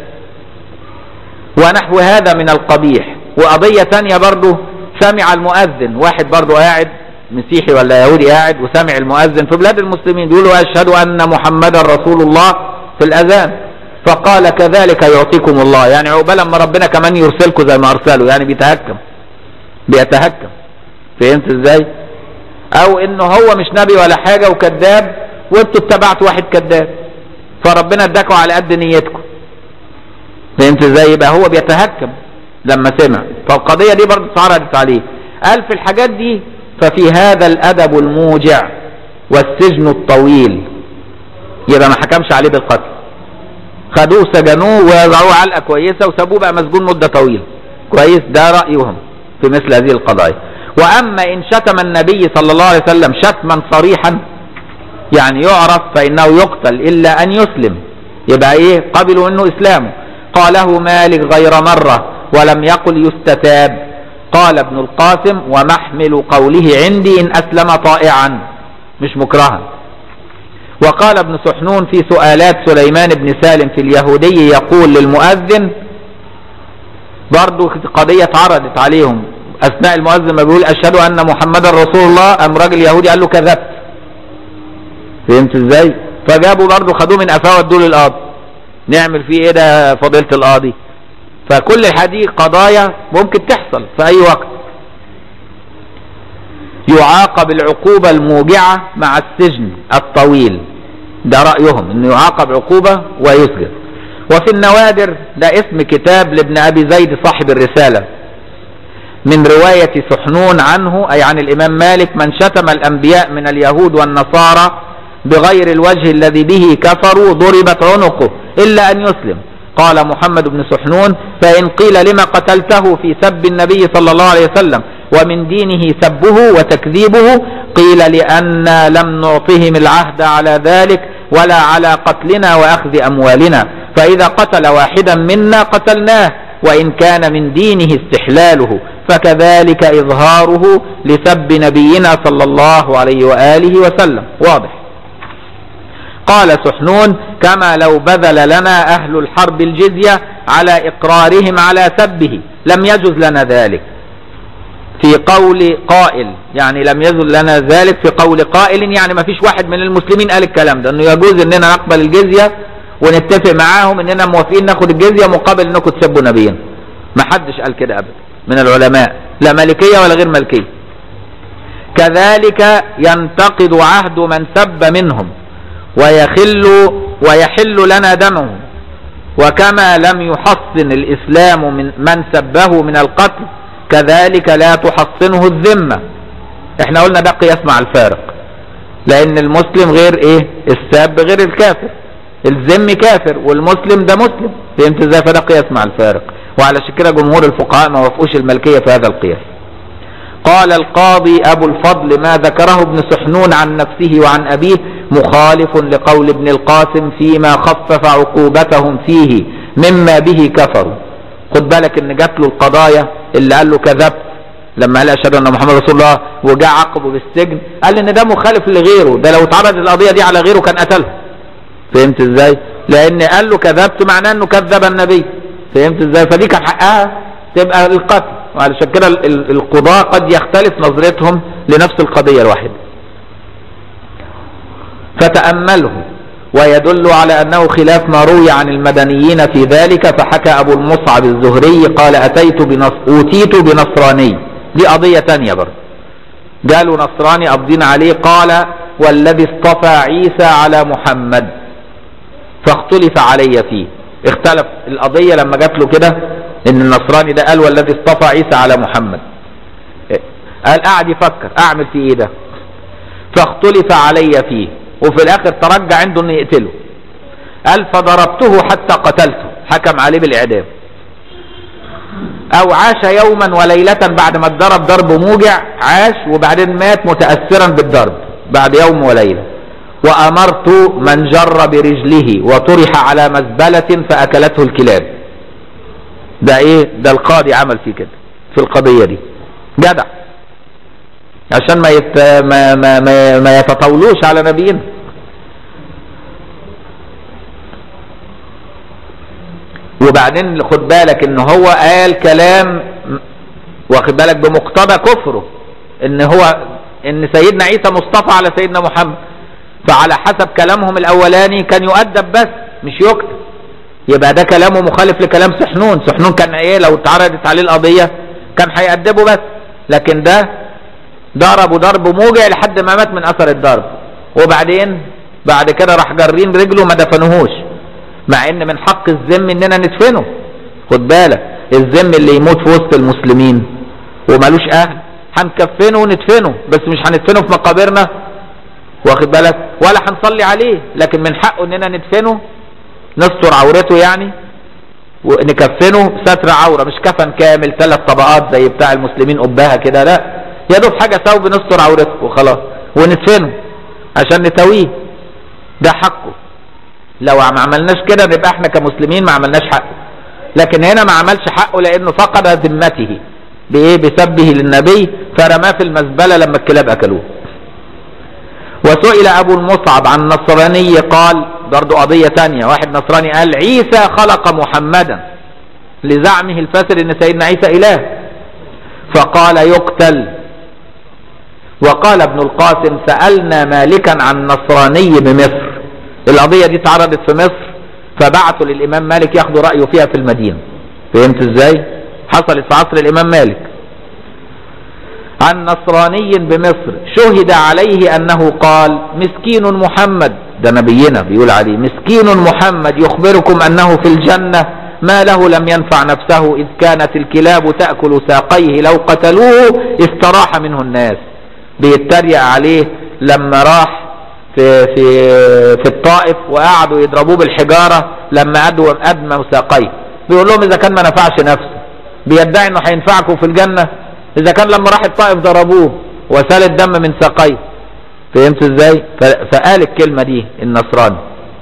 ونحو هذا من القبيح وقضية تانية برضو سمع المؤذن واحد برضو قاعد مسيحي ولا يهودي قاعد وسمع المؤذن في بلاد المسلمين بيقولوا أشهد أن محمدا رسول الله في الأذان فقال كذلك يعطيكم الله يعني عقبال لما ربنا كمان يرسلكم زي ما أرسله يعني بيتهكم بيتهكم فهمت ازاي او انه هو مش نبي ولا حاجة وكذاب وانتوا اتبعتوا واحد كذاب فربنا اداكوا على قد نيتكم فهمت ازاي يبقى هو بيتهكم لما سمع فالقضية دي برضه اتعرضت عليه قال في الحاجات دي ففي هذا الادب الموجع والسجن الطويل يبقى ما حكمش عليه بالقتل خدوه سجنوه ووضعوه علقه كويسه وسابوه بقى مسجون مده طويله كويس ده رايهم في مثل هذه القضايا واما ان شتم النبي صلى الله عليه وسلم شتما صريحا يعني يعرف فانه يقتل الا ان يسلم يبقى ايه قبلوا انه اسلامه قاله مالك غير مره ولم يقل يستتاب قال ابن القاسم ومحمل قوله عندي ان اسلم طائعا مش مكرها وقال ابن سحنون في سؤالات سليمان بن سالم في اليهودي يقول للمؤذن برضو قضية اتعرضت عليهم اثناء المؤذن ما بيقول اشهد ان محمدا رسول الله ام راجل يهودي قال له كذبت فهمت ازاي فجابوا برضو خدوه من قفاه ودوه للقاضي نعمل فيه ايه ده فضيله القاضي فكل هذه قضايا ممكن تحصل في اي وقت يعاقب العقوبة الموجعة مع السجن الطويل ده رأيهم انه يعاقب عقوبة ويسجن وفي النوادر ده اسم كتاب لابن ابي زيد صاحب الرسالة من رواية سحنون عنه اي عن الامام مالك من شتم الانبياء من اليهود والنصارى بغير الوجه الذي به كفروا ضربت عنقه الا ان يسلم قال محمد بن سحنون فإن قيل لما قتلته في سب النبي صلى الله عليه وسلم ومن دينه سبه وتكذيبه قيل لأن لم نعطهم العهد على ذلك ولا على قتلنا وأخذ أموالنا فإذا قتل واحدا منا قتلناه وإن كان من دينه استحلاله فكذلك إظهاره لسب نبينا صلى الله عليه وآله وسلم واضح قال سحنون كما لو بذل لنا أهل الحرب الجزية على إقرارهم على سبه لم يجز لنا ذلك في قول قائل يعني لم يجز لنا ذلك في قول قائل يعني ما فيش واحد من المسلمين قال الكلام ده انه يجوز اننا نقبل الجزية ونتفق معاهم اننا موافقين ناخد الجزية مقابل انكم تسبوا نبينا ما حدش قال كده ابدا من العلماء لا مالكية ولا غير مالكية كذلك ينتقد عهد من سب منهم ويخل ويحل لنا دمه وكما لم يحصن الإسلام من من سبه من القتل كذلك لا تحصنه الذمة احنا قلنا ده قياس مع الفارق لأن المسلم غير ايه الساب غير الكافر الذم كافر والمسلم ده مسلم فهمت ازاي فده قياس مع الفارق وعلى كده جمهور الفقهاء ما وافقوش الملكية في هذا القياس قال القاضي أبو الفضل ما ذكره ابن سحنون عن نفسه وعن أبيه مخالف لقول ابن القاسم فيما خفف عقوبتهم فيه مما به كفروا خد بالك ان جات له القضايا اللي قال له كذبت لما قال اشهد ان محمد رسول الله وجاء عقبه بالسجن قال ان ده مخالف لغيره ده لو اتعرضت القضيه دي على غيره كان قتله فهمت ازاي لان قال له كذبت معناه انه كذب النبي فهمت ازاي فدي كان حقها تبقى القتل وعلشان كده القضاة قد يختلف نظرتهم لنفس القضية الواحدة فتأمله ويدل على أنه خلاف ما روي عن المدنيين في ذلك فحكى أبو المصعب الزهري قال أتيت بنص... أوتيت بنصراني دي قضية تانية برضه قالوا نصراني قابضين عليه قال والذي اصطفى عيسى على محمد فاختلف علي فيه اختلف القضية لما جات له كده ان النصراني ده قال والذي اصطفى عيسى على محمد قال قاعد يفكر اعمل فيه ايه ده فاختلف علي فيه وفي الاخر ترجع عنده انه يقتله قال فضربته حتى قتلته حكم عليه بالاعدام او عاش يوما وليلة بعد ما اتضرب ضرب موجع عاش وبعدين مات متأثرا بالضرب بعد يوم وليلة وامرت من جر برجله وطرح على مزبلة فاكلته الكلاب ده ايه ده القاضي عمل فيه كده في القضية دي جدع عشان ما يت... ما ما ما, ما يتطاولوش على نبينا وبعدين خد بالك ان هو قال كلام واخد بالك بمقتضى كفره ان هو ان سيدنا عيسى مصطفى على سيدنا محمد فعلى حسب كلامهم الاولاني كان يؤدب بس مش يكتب يبقى ده كلامه مخالف لكلام سحنون سحنون كان ايه لو اتعرضت عليه القضية كان هيأدبه بس لكن ده ضربه ضرب موجع لحد ما مات من اثر الضرب وبعدين بعد كده راح جارين رجله ما دفنوهوش مع ان من حق الذم اننا ندفنه خد بالك الذم اللي يموت في وسط المسلمين ومالوش اهل هنكفنه وندفنه بس مش هندفنه في مقابرنا واخد بالك ولا هنصلي عليه لكن من حقه اننا ندفنه نستر عورته يعني ونكفنه ستر عوره مش كفن كامل ثلاث طبقات زي بتاع المسلمين قباها كده لا يا دوب حاجه ثوب نستر عورته وخلاص وندفنه عشان نتويه ده حقه لو ما عملناش كده نبقى احنا كمسلمين ما عملناش حقه لكن هنا ما عملش حقه لانه فقد ذمته بايه بسبه للنبي فرماه في المزبله لما الكلاب اكلوه وسئل ابو المصعب عن نصراني قال برضه قضيه تانية واحد نصراني قال عيسى خلق محمدا لزعمه الفاسد ان سيدنا عيسى اله فقال يقتل وقال ابن القاسم سالنا مالكا عن نصراني بمصر القضيه دي اتعرضت في مصر فبعثوا للامام مالك ياخدوا رايه فيها في المدينه فهمت ازاي حصلت في عصر الامام مالك عن نصراني بمصر شهد عليه انه قال مسكين محمد ده نبينا بيقول عليه مسكين محمد يخبركم انه في الجنه ما له لم ينفع نفسه اذ كانت الكلاب تاكل ساقيه لو قتلوه استراح منه الناس بيتريق عليه لما راح في في في الطائف وقعدوا يضربوه بالحجاره لما ادوا ادمى ساقيه بيقول لهم اذا كان ما نفعش نفسه بيدعي انه هينفعكم في الجنه اذا كان لما راح الطائف ضربوه وسال الدم من ساقيه فهمت ازاي فقال الكلمه دي النصراني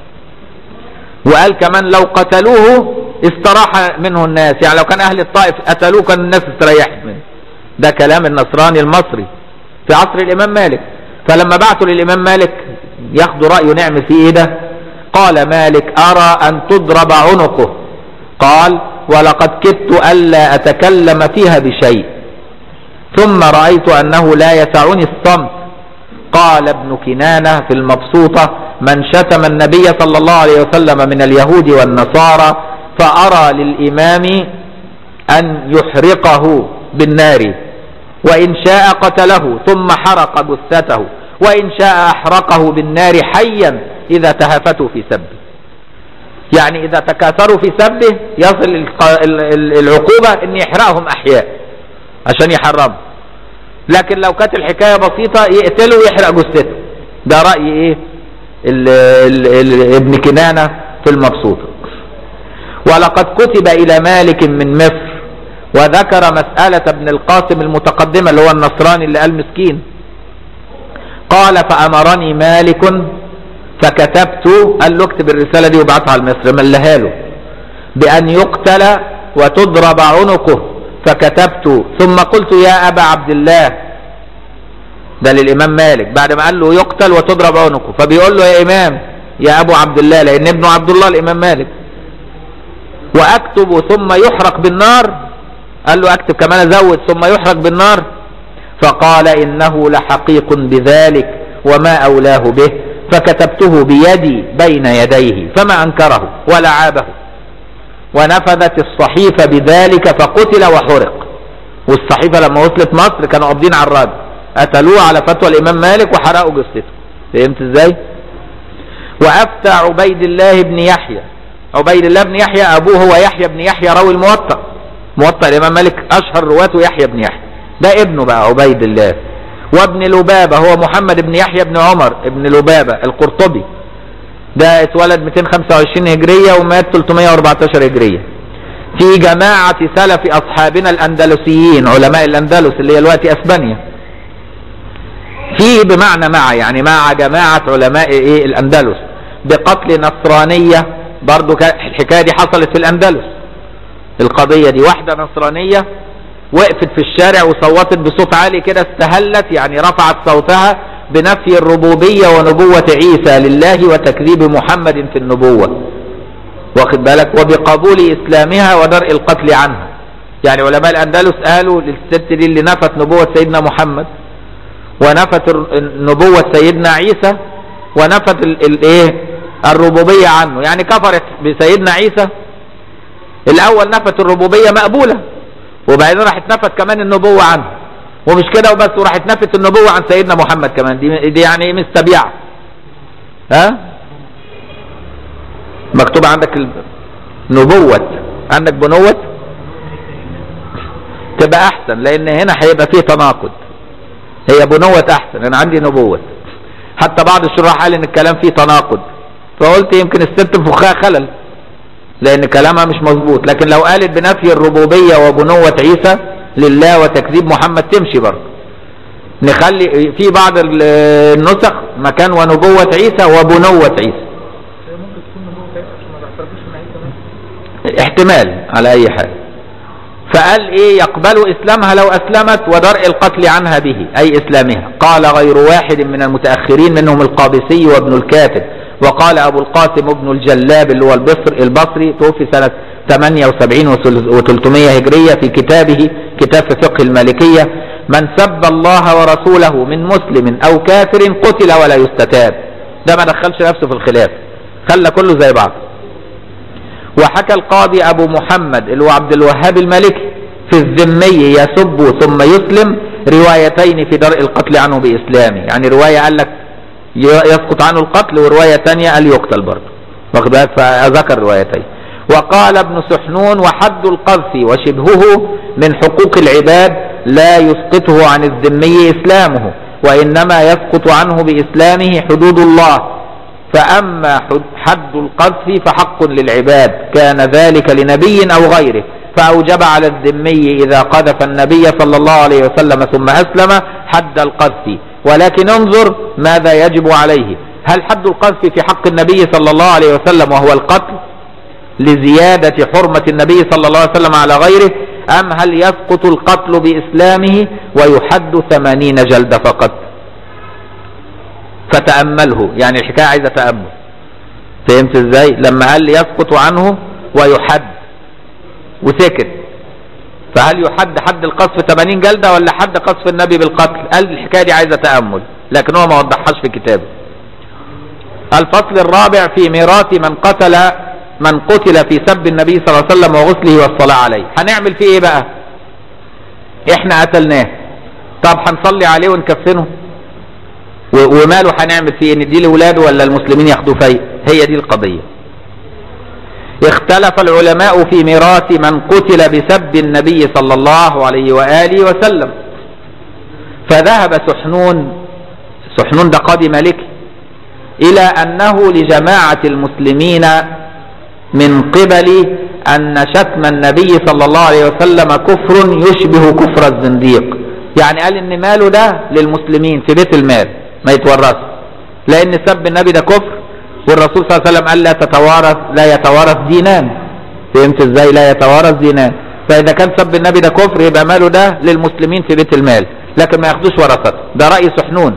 وقال كمان لو قتلوه استراح منه الناس يعني لو كان اهل الطائف قتلوه كان الناس استريحت منه ده كلام النصراني المصري في عصر الامام مالك فلما بعثوا للامام مالك ياخدوا رايه نعمل فيه ايه ده قال مالك ارى ان تضرب عنقه قال ولقد كدت الا اتكلم فيها بشيء ثم رايت انه لا يسعني الصمت قال ابن كنانه في المبسوطه من شتم النبي صلى الله عليه وسلم من اليهود والنصارى فارى للامام ان يحرقه بالنار وإن شاء قتله ثم حرق جثته وإن شاء أحرقه بالنار حيا إذا تهافته في سبه يعني إذا تكاثروا في سبه يصل العقوبة أن يحرقهم أحياء عشان يحرموا لكن لو كانت الحكاية بسيطة يقتله ويحرق جثته ده رأي إيه ال ال ال ابن كنانة في المبسوطة ولقد كتب إلى مالك من مصر وذكر مسألة ابن القاسم المتقدمة اللي هو النصراني اللي قال مسكين قال فأمرني مالك فكتبت قال له اكتب الرسالة دي وابعتها لمصر ملها له بأن يقتل وتضرب عنقه فكتبت ثم قلت يا أبا عبد الله ده للإمام مالك بعد ما قال له يقتل وتضرب عنقه فبيقول له يا إمام يا أبو عبد الله لأن ابنه عبد الله الإمام مالك وأكتب ثم يحرق بالنار قال له اكتب كمان ازود ثم يحرق بالنار فقال انه لحقيق بذلك وما اولاه به فكتبته بيدي بين يديه فما انكره ولا عابه ونفذت الصحيفة بذلك فقتل وحرق والصحيفة لما وصلت مصر كانوا قابضين على الرد قتلوه على فتوى الامام مالك وحرقوا جثته فهمت ازاي وافتى عبيد الله بن يحيى عبيد الله بن يحيى ابوه هو يحيى بن يحيى راوي الموطأ موطأ الإمام مالك أشهر رواته يحيى بن يحيى ده ابنه بقى عبيد الله وابن لبابة هو محمد بن يحيى بن عمر ابن لبابة القرطبي ده اتولد 225 هجرية ومات 314 هجرية في جماعة سلف أصحابنا الأندلسيين علماء الأندلس اللي هي دلوقتي أسبانيا في بمعنى مع يعني مع جماعة علماء إيه الأندلس بقتل نصرانية برضو الحكاية دي حصلت في الأندلس القضية دي واحدة نصرانية وقفت في الشارع وصوتت بصوت عالي كده استهلت يعني رفعت صوتها بنفي الربوبية ونبوة عيسى لله وتكذيب محمد في النبوة واخد بالك وبقبول إسلامها ودرء القتل عنها يعني علماء الأندلس قالوا للست دي اللي نفت نبوة سيدنا محمد ونفت نبوة سيدنا عيسى ونفت الايه الربوبية عنه يعني كفرت بسيدنا عيسى الأول نفت الربوبية مقبولة وبعدين راحت نفت كمان النبوة عنه ومش كده وبس وراحت نفت النبوة عن سيدنا محمد كمان دي, دي يعني مستبيعة ها مكتوب عندك نبوة عندك بنوة تبقى احسن لان هنا هيبقى فيه تناقض هي بنوة احسن انا عندي نبوة حتى بعض الشراح قال ان الكلام فيه تناقض فقلت يمكن الست فخها خلل لان كلامها مش مظبوط لكن لو قالت بنفي الربوبية وبنوة عيسى لله وتكذيب محمد تمشي برضه نخلي في بعض النسخ مكان ونبوة عيسى وبنوة عيسى احتمال على اي حال فقال ايه يقبل اسلامها لو اسلمت ودرء القتل عنها به اي اسلامها قال غير واحد من المتاخرين منهم القابسي وابن الكاتب وقال ابو القاسم ابن الجلاب اللي هو البصر البصري توفي سنة 78 و300 هجرية في كتابه كتاب في فقه المالكية من سب الله ورسوله من مسلم او كافر قتل ولا يستتاب ده ما دخلش نفسه في الخلاف خلى كله زي بعض وحكى القاضي ابو محمد اللي هو عبد الوهاب المالكي في الذمي يسب ثم يسلم روايتين في درء القتل عنه باسلامه يعني رواية قال لك يسقط عنه القتل ورواية تانية قال يقتل برضه واخد بالك فذكر روايتين وقال ابن سحنون وحد القذف وشبهه من حقوق العباد لا يسقطه عن الذمي اسلامه وانما يسقط عنه باسلامه حدود الله فاما حد القذف فحق للعباد كان ذلك لنبي او غيره فاوجب على الذمي اذا قذف النبي صلى الله عليه وسلم ثم اسلم حد القذف ولكن انظر ماذا يجب عليه هل حد القذف في حق النبي صلى الله عليه وسلم وهو القتل لزيادة حرمة النبي صلى الله عليه وسلم على غيره أم هل يسقط القتل بإسلامه ويحد ثمانين جلدة فقط فتأمله يعني الحكاية عايزة تأمل فهمت ازاي لما قال يسقط عنه ويحد وسكت فهل يحد حد القذف 80 جلدة ولا حد قذف النبي بالقتل قال الحكاية دي عايزة تأمل لكن هو ما وضحهاش في كتابه الفصل الرابع في ميراث من قتل من قتل في سب النبي صلى الله عليه وسلم وغسله والصلاة عليه هنعمل فيه ايه بقى احنا قتلناه طب هنصلي عليه ونكفنه وماله هنعمل فيه ان دي لاولاده ولا المسلمين ياخدوا فيه هي دي القضية اختلف العلماء في ميراث من قتل بسب النبي صلى الله عليه وآله وسلم فذهب سحنون سحنون ده قاضي مالكي إلى أنه لجماعة المسلمين من قبل أن شتم النبي صلى الله عليه وسلم كفر يشبه كفر الزنديق يعني قال إن ماله ده للمسلمين في بيت المال ما يتورث لأن سب النبي ده كفر والرسول صلى الله عليه وسلم قال لا تتوارث لا يتوارث دينان فهمت ازاي لا يتوارث دينان فإذا كان سب النبي ده كفر يبقى ماله ده للمسلمين في بيت المال لكن ما ياخدوش ورثته ده رأي سحنون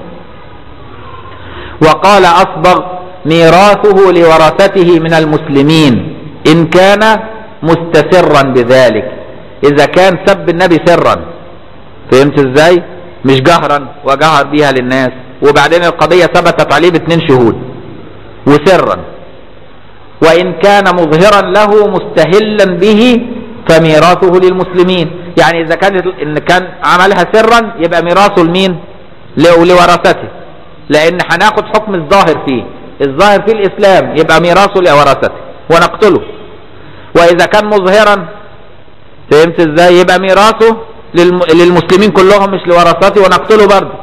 وقال أصبغ ميراثه لورثته من المسلمين إن كان مستسرا بذلك إذا كان سب النبي سرا فهمت ازاي مش جهرا وجهر بيها للناس وبعدين القضية ثبتت عليه باثنين شهود وسرا وإن كان مظهرا له مستهلا به فميراثه للمسلمين يعني إذا كان إن كان عملها سرا يبقى ميراثه لمين لورثته لأن هناخد حكم الظاهر فيه الظاهر فيه الإسلام يبقى ميراثه لورثته ونقتله وإذا كان مظهرا فهمت ازاي يبقى ميراثه للم... للمسلمين كلهم مش لورثته ونقتله برضه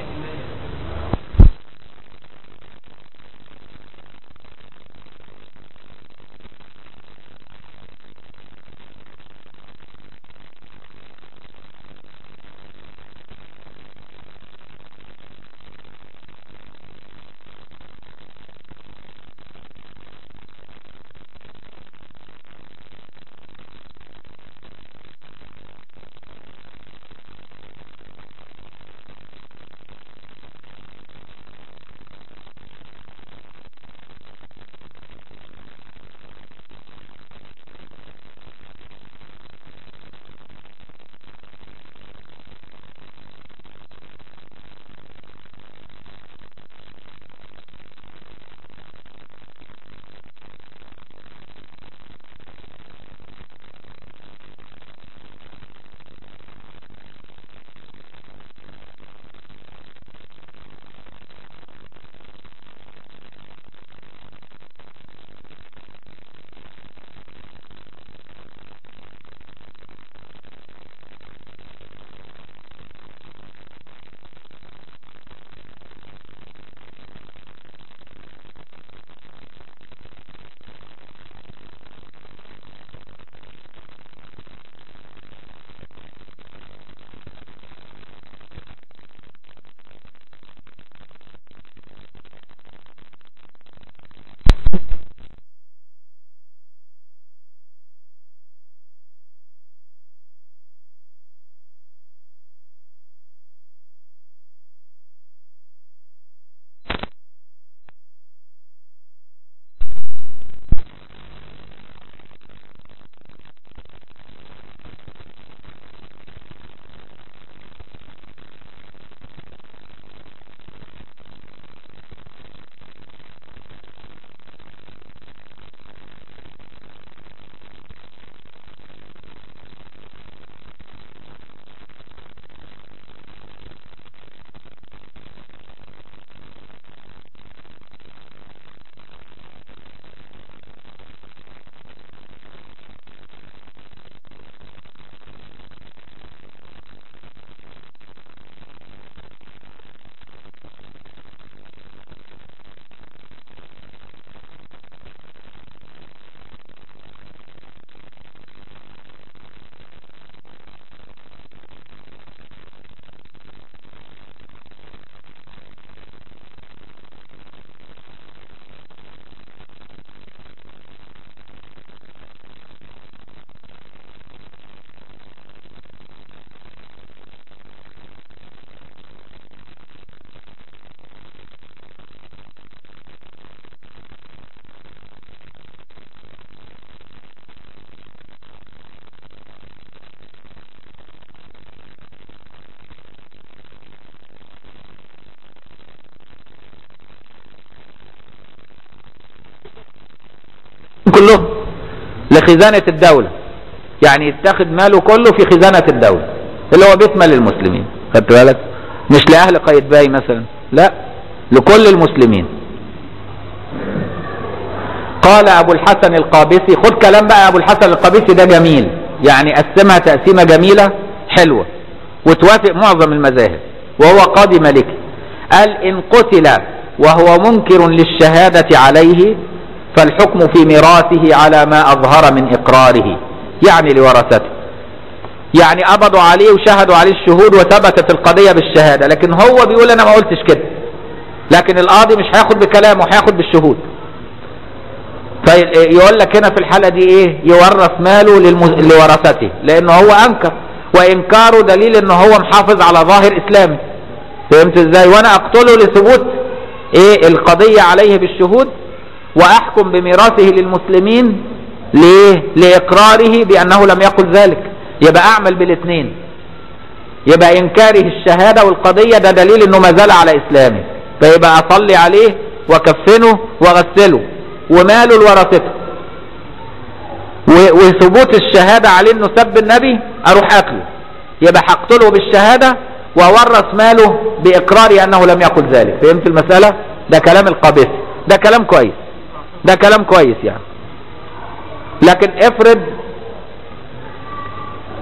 كلهم لخزانة الدولة يعني يتاخد ماله كله في خزانة الدولة اللي هو بيت مال المسلمين خدت بالك مش لأهل قايتباي مثلا لا لكل المسلمين قال أبو الحسن القابسي خد كلام بقى أبو الحسن القابسي ده جميل يعني قسمها تقسيمة جميلة حلوة وتوافق معظم المذاهب وهو قاضي مالكي قال إن قتل وهو منكر للشهادة عليه فالحكم في ميراثه على ما أظهر من إقراره يعني لورثته يعني قبضوا عليه وشهدوا عليه الشهود وثبتت القضية بالشهادة لكن هو بيقول أنا ما قلتش كده لكن القاضي مش هياخد بكلامه هياخد بالشهود فيقول لك هنا في الحالة دي ايه يورث ماله للمز... لورثته لانه هو انكر وانكاره دليل ان هو محافظ على ظاهر اسلامي فهمت ازاي وانا اقتله لثبوت ايه القضية عليه بالشهود واحكم بميراثه للمسلمين ليه لاقراره بانه لم يقل ذلك يبقى اعمل بالاثنين يبقى انكاره الشهادة والقضية ده دليل انه ما زال على اسلامه فيبقى اصلي عليه وكفنه واغسله وماله لورثته وثبوت الشهادة عليه انه سب النبي اروح اكله يبقى هقتله بالشهادة وورث ماله باقراري انه لم يقل ذلك فهمت المسألة ده كلام القابس ده كلام كويس ده كلام كويس يعني لكن افرض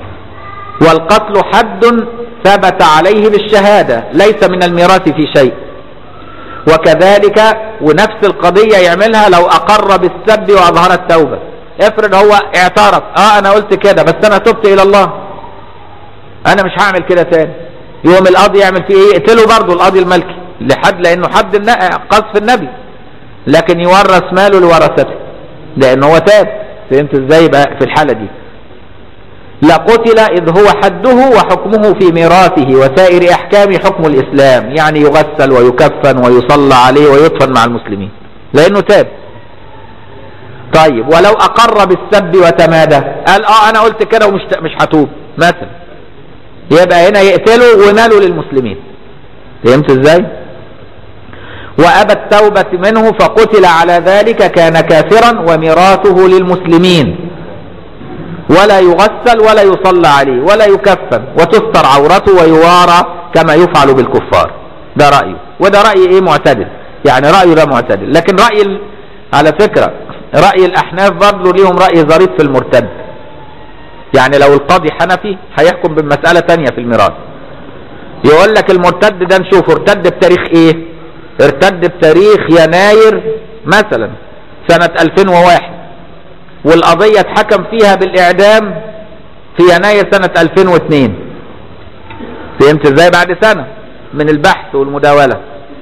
والقتل حد ثبت عليه بالشهادة ليس من الميراث في شيء وكذلك ونفس القضية يعملها لو أقر بالسب وأظهر التوبة افرض هو اعترف اه انا قلت كده بس انا تبت الى الله انا مش هعمل كده تاني يوم القاضي يعمل فيه ايه يقتله برضه القاضي الملكي لحد لانه حد قذف النبي لكن يورث ماله لورثته لانه هو تاب فهمت ازاي بقى في الحالة دي لقتل إذ هو حده وحكمه في ميراثه وسائر أحكام حكم الإسلام يعني يغسل ويكفن ويصلى عليه ويدفن مع المسلمين لأنه تاب طيب ولو أقر بالسب وتمادى قال اه أنا قلت كده ومش مش هتوب مثلا يبقى هنا يقتله وماله للمسلمين فهمت ازاي وأبى التوبة منه فقتل على ذلك كان كافرا وميراثه للمسلمين ولا يغسل ولا يصلى عليه ولا يكفن وتستر عورته ويوارى كما يفعل بالكفار ده رأيه وده رأي ايه معتدل يعني رأيه ده معتدل لكن رأي ال... على فكرة رأي الأحناف برضه ليهم رأي ظريف في المرتد يعني لو القاضي حنفي هيحكم بمسألة تانية في الميراث يقول لك المرتد ده نشوفه ارتد بتاريخ ايه ارتد بتاريخ يناير مثلا سنة 2001 والقضية اتحكم فيها بالإعدام في يناير سنة 2002 فهمت ازاي بعد سنة من البحث والمداولة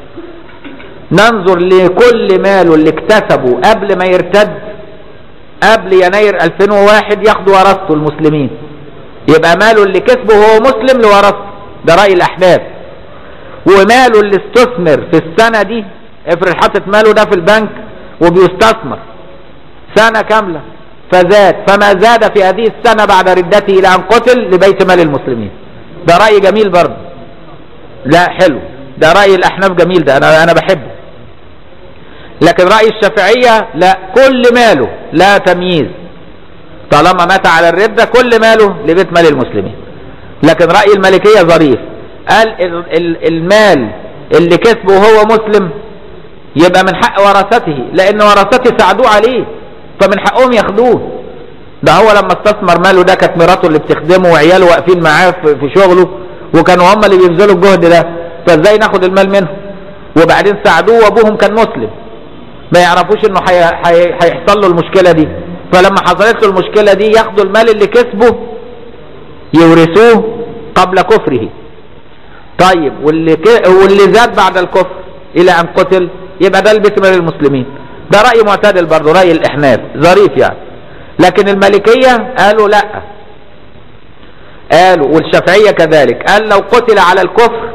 ننظر لكل ماله اللي اكتسبه قبل ما يرتد قبل يناير 2001 ياخدوا ورثته المسلمين يبقى ماله اللي كسبه هو مسلم لورثته ده رأي الأحناف وماله اللي استثمر في السنة دي افرض حاطط ماله ده في البنك وبيستثمر سنة كاملة فزاد فما زاد في هذه السنة بعد ردته إلى أن قتل لبيت مال المسلمين ده رأي جميل برضه لا حلو ده رأي الأحناف جميل ده أنا أنا بحبه لكن رأي الشافعية لا كل ماله لا تمييز طالما مات على الردة كل ماله لبيت مال المسلمين لكن رأي المالكية ظريف قال المال اللي كسبه هو مسلم يبقى من حق ورثته لأن ورثته ساعدوه عليه فمن حقهم ياخدوه ده هو لما استثمر ماله ده كانت مراته اللي بتخدمه وعياله واقفين معاه في شغله وكانوا هم اللي بيبذلوا الجهد ده فازاي ناخد المال منهم وبعدين ساعدوه وابوهم كان مسلم ما يعرفوش انه هيحصل له المشكلة دي فلما حصلت له المشكلة دي ياخدوا المال اللي كسبه يورثوه قبل كفره طيب واللي ك... واللي زاد بعد الكفر الى ان قتل يبقى ده البيت مال المسلمين ده رأي معتدل برضه رأي الإحناف ظريف يعني لكن المالكية قالوا لا قالوا والشافعية كذلك قال لو قتل على الكفر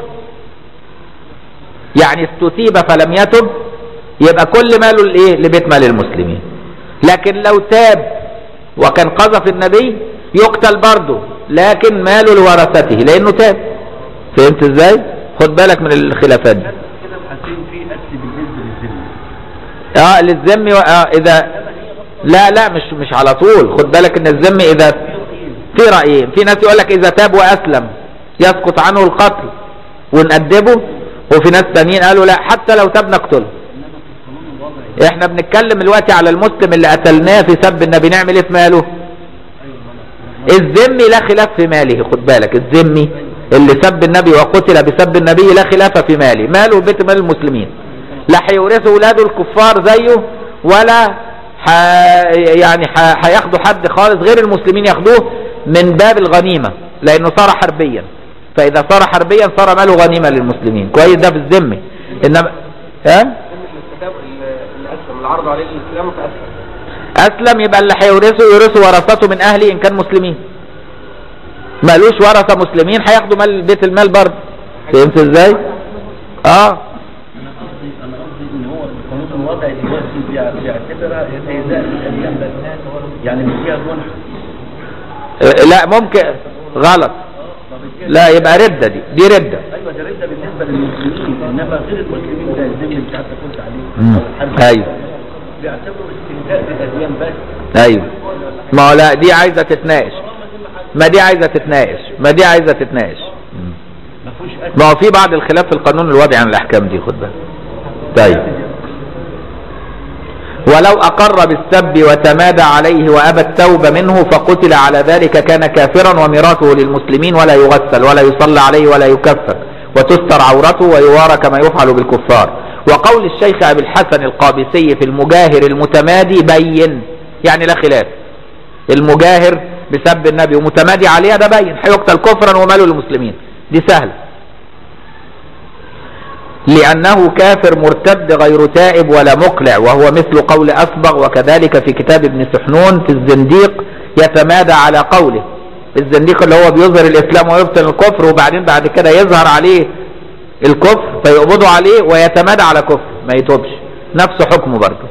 يعني استتيب فلم يتب يبقى كل ماله الايه لبيت مال المسلمين لكن لو تاب وكان قذف النبي يقتل برضه لكن ماله لورثته لانه تاب فهمت ازاي خد بالك من الخلافات دي اه للذم و... آه اذا لا لا مش مش على طول خد بالك ان الذم اذا في رايين في ناس يقول لك اذا تاب واسلم يسقط عنه القتل ونأدبه وفي ناس تانيين قالوا لا حتى لو تاب نقتله احنا بنتكلم دلوقتي على المسلم اللي قتلناه في سب النبي نعمل ايه في ماله الذمي لا خلاف في ماله خد بالك الذمي اللي سب النبي وقتل بسب النبي لا خلاف في ماله ماله بيت مال المسلمين لا هيورثوا اولاده الكفار زيه ولا ح... يعني هياخدوا حد خالص غير المسلمين ياخدوه من باب الغنيمة لانه صار حربيا فاذا صار حربيا صار ماله غنيمة للمسلمين كويس ده في الذمي انما ها العرض عليه الاسلام فاسلم اسلم يبقى اللي هيورثه يورثوا ورثته من اهله ان كان مسلمين مالوش ورثه مسلمين هياخدوا مال بيت المال برضه فهمت ازاي اه انا قصدي انا قصدي ان هو القانون الوضعي دلوقتي بيعتبرها اجزاء الاديان بس يعني مش فيها جنح آه، لا ممكن غلط لا يبقى ردة دي دي ردة ايوه ده رده بالنسبه للمسلمين انما غير المسلمين ده الذم اللي انت قلت عليه مم. أو الحرب. ايوه بيعتبروا استهزاء بالاديان بس ايوه ما هو لا دي عايزة تتناقش ما دي عايزة تتناقش ما دي عايزة تتناقش مم. ما فيهوش ما هو في بعض الخلاف في القانون الوضعي عن الاحكام دي خد بالك طيب ولو أقر بالسب وتمادى عليه وأبى التوبة منه فقتل على ذلك كان كافرا وميراثه للمسلمين ولا يغسل ولا يصلى عليه ولا يكفر وتستر عورته ويوارى كما يفعل بالكفار وقول الشيخ أبي الحسن القابسي في المجاهر المتمادي بين يعني لا خلاف المجاهر بسب النبي ومتمادي عليها ده بين هيقتل كفرا وماله للمسلمين دي سهله لأنه كافر مرتد غير تائب ولا مقلع وهو مثل قول أسبغ وكذلك في كتاب ابن سحنون في الزنديق يتمادى على قوله الزنديق اللي هو بيظهر الإسلام ويبطن الكفر وبعدين بعد كده يظهر عليه الكفر فيقبضوا عليه ويتمادى على كفر ما يتوبش نفس حكمه برضه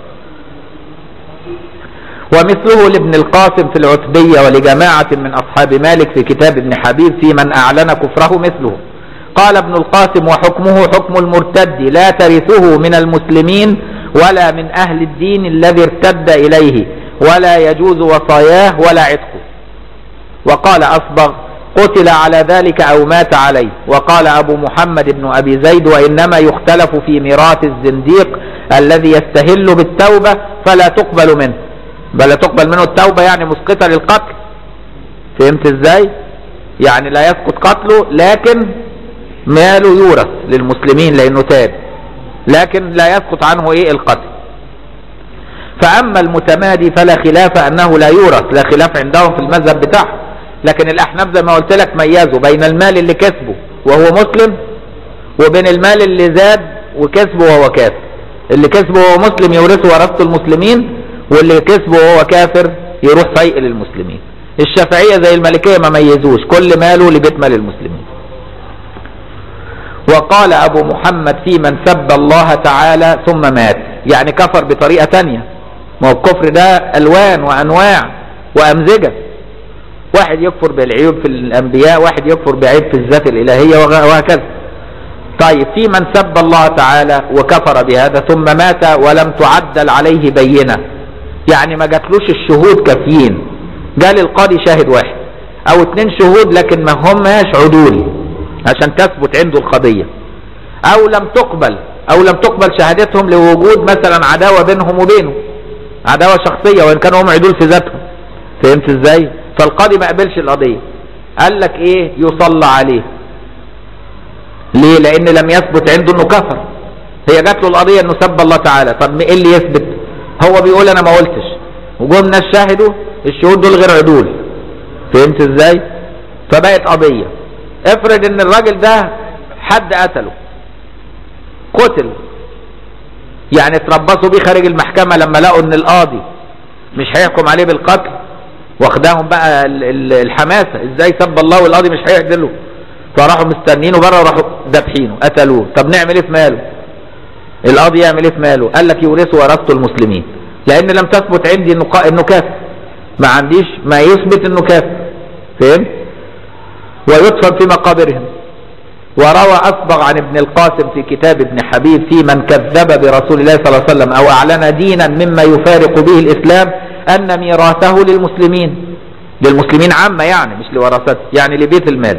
ومثله لابن القاسم في العتبية ولجماعة من أصحاب مالك في كتاب ابن حبيب في من أعلن كفره مثله قال ابن القاسم وحكمه حكم المرتد لا ترثه من المسلمين ولا من أهل الدين الذي ارتد إليه ولا يجوز وصاياه ولا عتقه وقال أصبغ قتل على ذلك أو مات عليه وقال أبو محمد بن أبي زيد وإنما يختلف في ميراث الزنديق الذي يستهل بالتوبة فلا تقبل منه بل تقبل منه التوبة يعني مسقطة للقتل فهمت ازاي يعني لا يسقط قتله لكن ماله يورث للمسلمين لانه تاب لكن لا يسقط عنه ايه القتل فاما المتمادي فلا خلاف انه لا يورث لا خلاف عندهم في المذهب بتاعهم لكن الاحناف زي ما قلت لك ميزوا بين المال اللي كسبه وهو مسلم وبين المال اللي زاد وكسبه وهو كافر اللي كسبه وهو مسلم يورثه ورثه المسلمين واللي كسبه وهو كافر يروح فيء للمسلمين الشافعية زي المالكية ما ميزوش كل ماله لبيت مال المسلمين وقال أبو محمد في من سب الله تعالى ثم مات يعني كفر بطريقة تانية ما هو الكفر ده ألوان وأنواع وأمزجة واحد يكفر بالعيوب في الأنبياء واحد يكفر بعيب في الذات الإلهية وهكذا طيب في من سب الله تعالى وكفر بهذا ثم مات ولم تعدل عليه بينة يعني ما جاتلوش الشهود كافيين جال القاضي شاهد واحد او اتنين شهود لكن ما هماش عدول عشان تثبت عنده القضية او لم تقبل او لم تقبل شهادتهم لوجود مثلا عداوة بينهم وبينه عداوة شخصية وان كانوا هم عدول في ذاتهم فهمت ازاي فالقاضي ما قبلش القضية قال لك ايه يصلى عليه ليه لان لم يثبت عنده انه كفر هي جات له القضية انه سب الله تعالى طب ايه اللي يثبت هو بيقول انا ما قلتش وجم ناس شاهدوا الشهود دول غير عدول فهمت ازاي فبقت قضية افرض ان الراجل ده حد قتله قتل يعني اتربصوا بيه خارج المحكمة لما لقوا ان القاضي مش هيحكم عليه بالقتل واخداهم بقى الحماسة ازاي سب الله والقاضي مش هيعدله فراحوا مستنينه بره وراحوا دابحينه قتلوه طب نعمل ايه في ماله القاضي يعمل ايه في ماله قال لك يورثه ورثته المسلمين لان لم تثبت عندي انه انه كافر ما عنديش ما يثبت انه كافر فهمت ويدفن في مقابرهم وروى أصبغ عن ابن القاسم في كتاب ابن حبيب في من كذب برسول الله صلى الله عليه وسلم أو أعلن دينا مما يفارق به الإسلام أن ميراثه للمسلمين للمسلمين عامة يعني مش لورثته يعني لبيت المال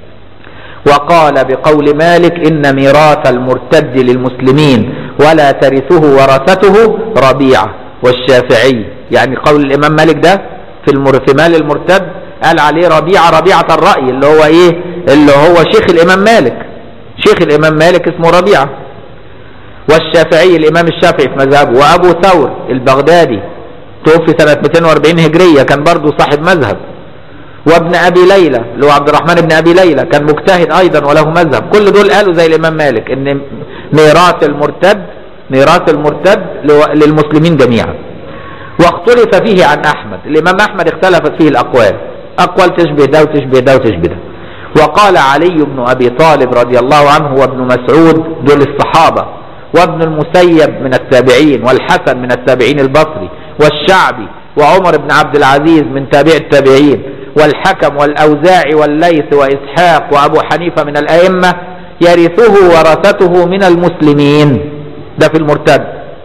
وقال بقول مالك إن ميراث المرتد للمسلمين ولا ترثه ورثته ربيعة والشافعي يعني قول الإمام مالك ده في في مال المرتد قال عليه ربيعة ربيعة الرأي اللي هو إيه اللي هو شيخ الإمام مالك شيخ الإمام مالك اسمه ربيعة والشافعي الإمام الشافعي في مذهبه وأبو ثور البغدادي توفي سنة 240 هجرية كان برضه صاحب مذهب وابن أبي ليلى اللي هو عبد الرحمن بن أبي ليلى كان مجتهد أيضا وله مذهب كل دول قالوا زي الإمام مالك إن ميراث المرتد ميراث المرتد للمسلمين جميعا واختلف فيه عن أحمد الإمام أحمد اختلفت فيه الأقوال أقوال تشبه ده وتشبه ده وتشبه ده وقال علي بن أبي طالب رضي الله عنه وابن مسعود دول الصحابة وابن المسيب من التابعين والحسن من التابعين البصري والشعبي وعمر بن عبد العزيز من تابع التابعين والحكم والأوزاعي والليث وإسحاق وأبو حنيفة من الأئمة يرثه ورثته من المسلمين ده في المرتد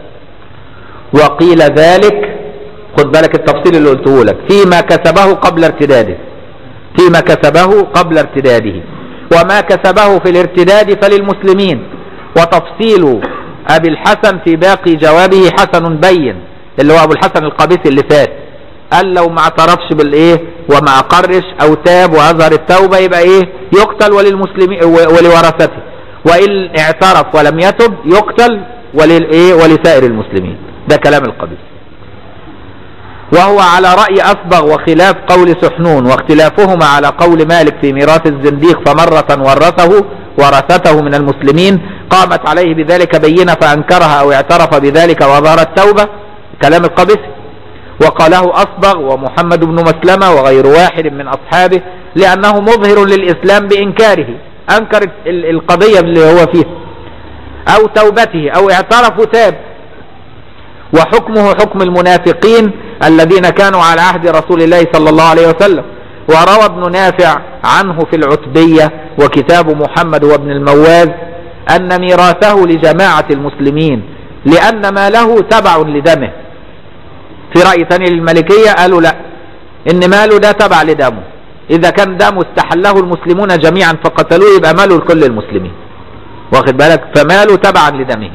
وقيل ذلك خد بالك التفصيل اللي قلته لك فيما كسبه قبل ارتداده فيما كسبه قبل ارتداده وما كسبه في الارتداد فللمسلمين وتفصيل أبي الحسن في باقي جوابه حسن بين اللي هو ابو الحسن القابسي اللي فات قال لو ما اعترفش بالايه وما اقرش او تاب واظهر التوبه يبقى ايه يقتل وللمسلمين ولورثته وان اعترف ولم يتب يقتل وللايه ولسائر المسلمين ده كلام القبيس وهو على رأي أصبغ وخلاف قول سحنون واختلافهما على قول مالك في ميراث الزنديق فمرة ورثه ورثته من المسلمين قامت عليه بذلك بينة فأنكرها أو اعترف بذلك وظهر التوبة كلام القبس وقاله أصبغ ومحمد بن مسلمة وغير واحد من أصحابه لأنه مظهر للإسلام بإنكاره أنكر القضية اللي هو فيها أو توبته أو اعترف وتاب وحكمه حكم المنافقين الذين كانوا على عهد رسول الله صلى الله عليه وسلم وروى ابن نافع عنه في العتبية وكتاب محمد وابن المواز أن ميراثه لجماعة المسلمين لأن ما له تبع لدمه في رأي ثاني للملكية قالوا لا إن ماله ده تبع لدمه إذا كان دمه استحله المسلمون جميعا فقتلوه يبقى ماله لكل المسلمين واخد بالك فماله تبعا لدمه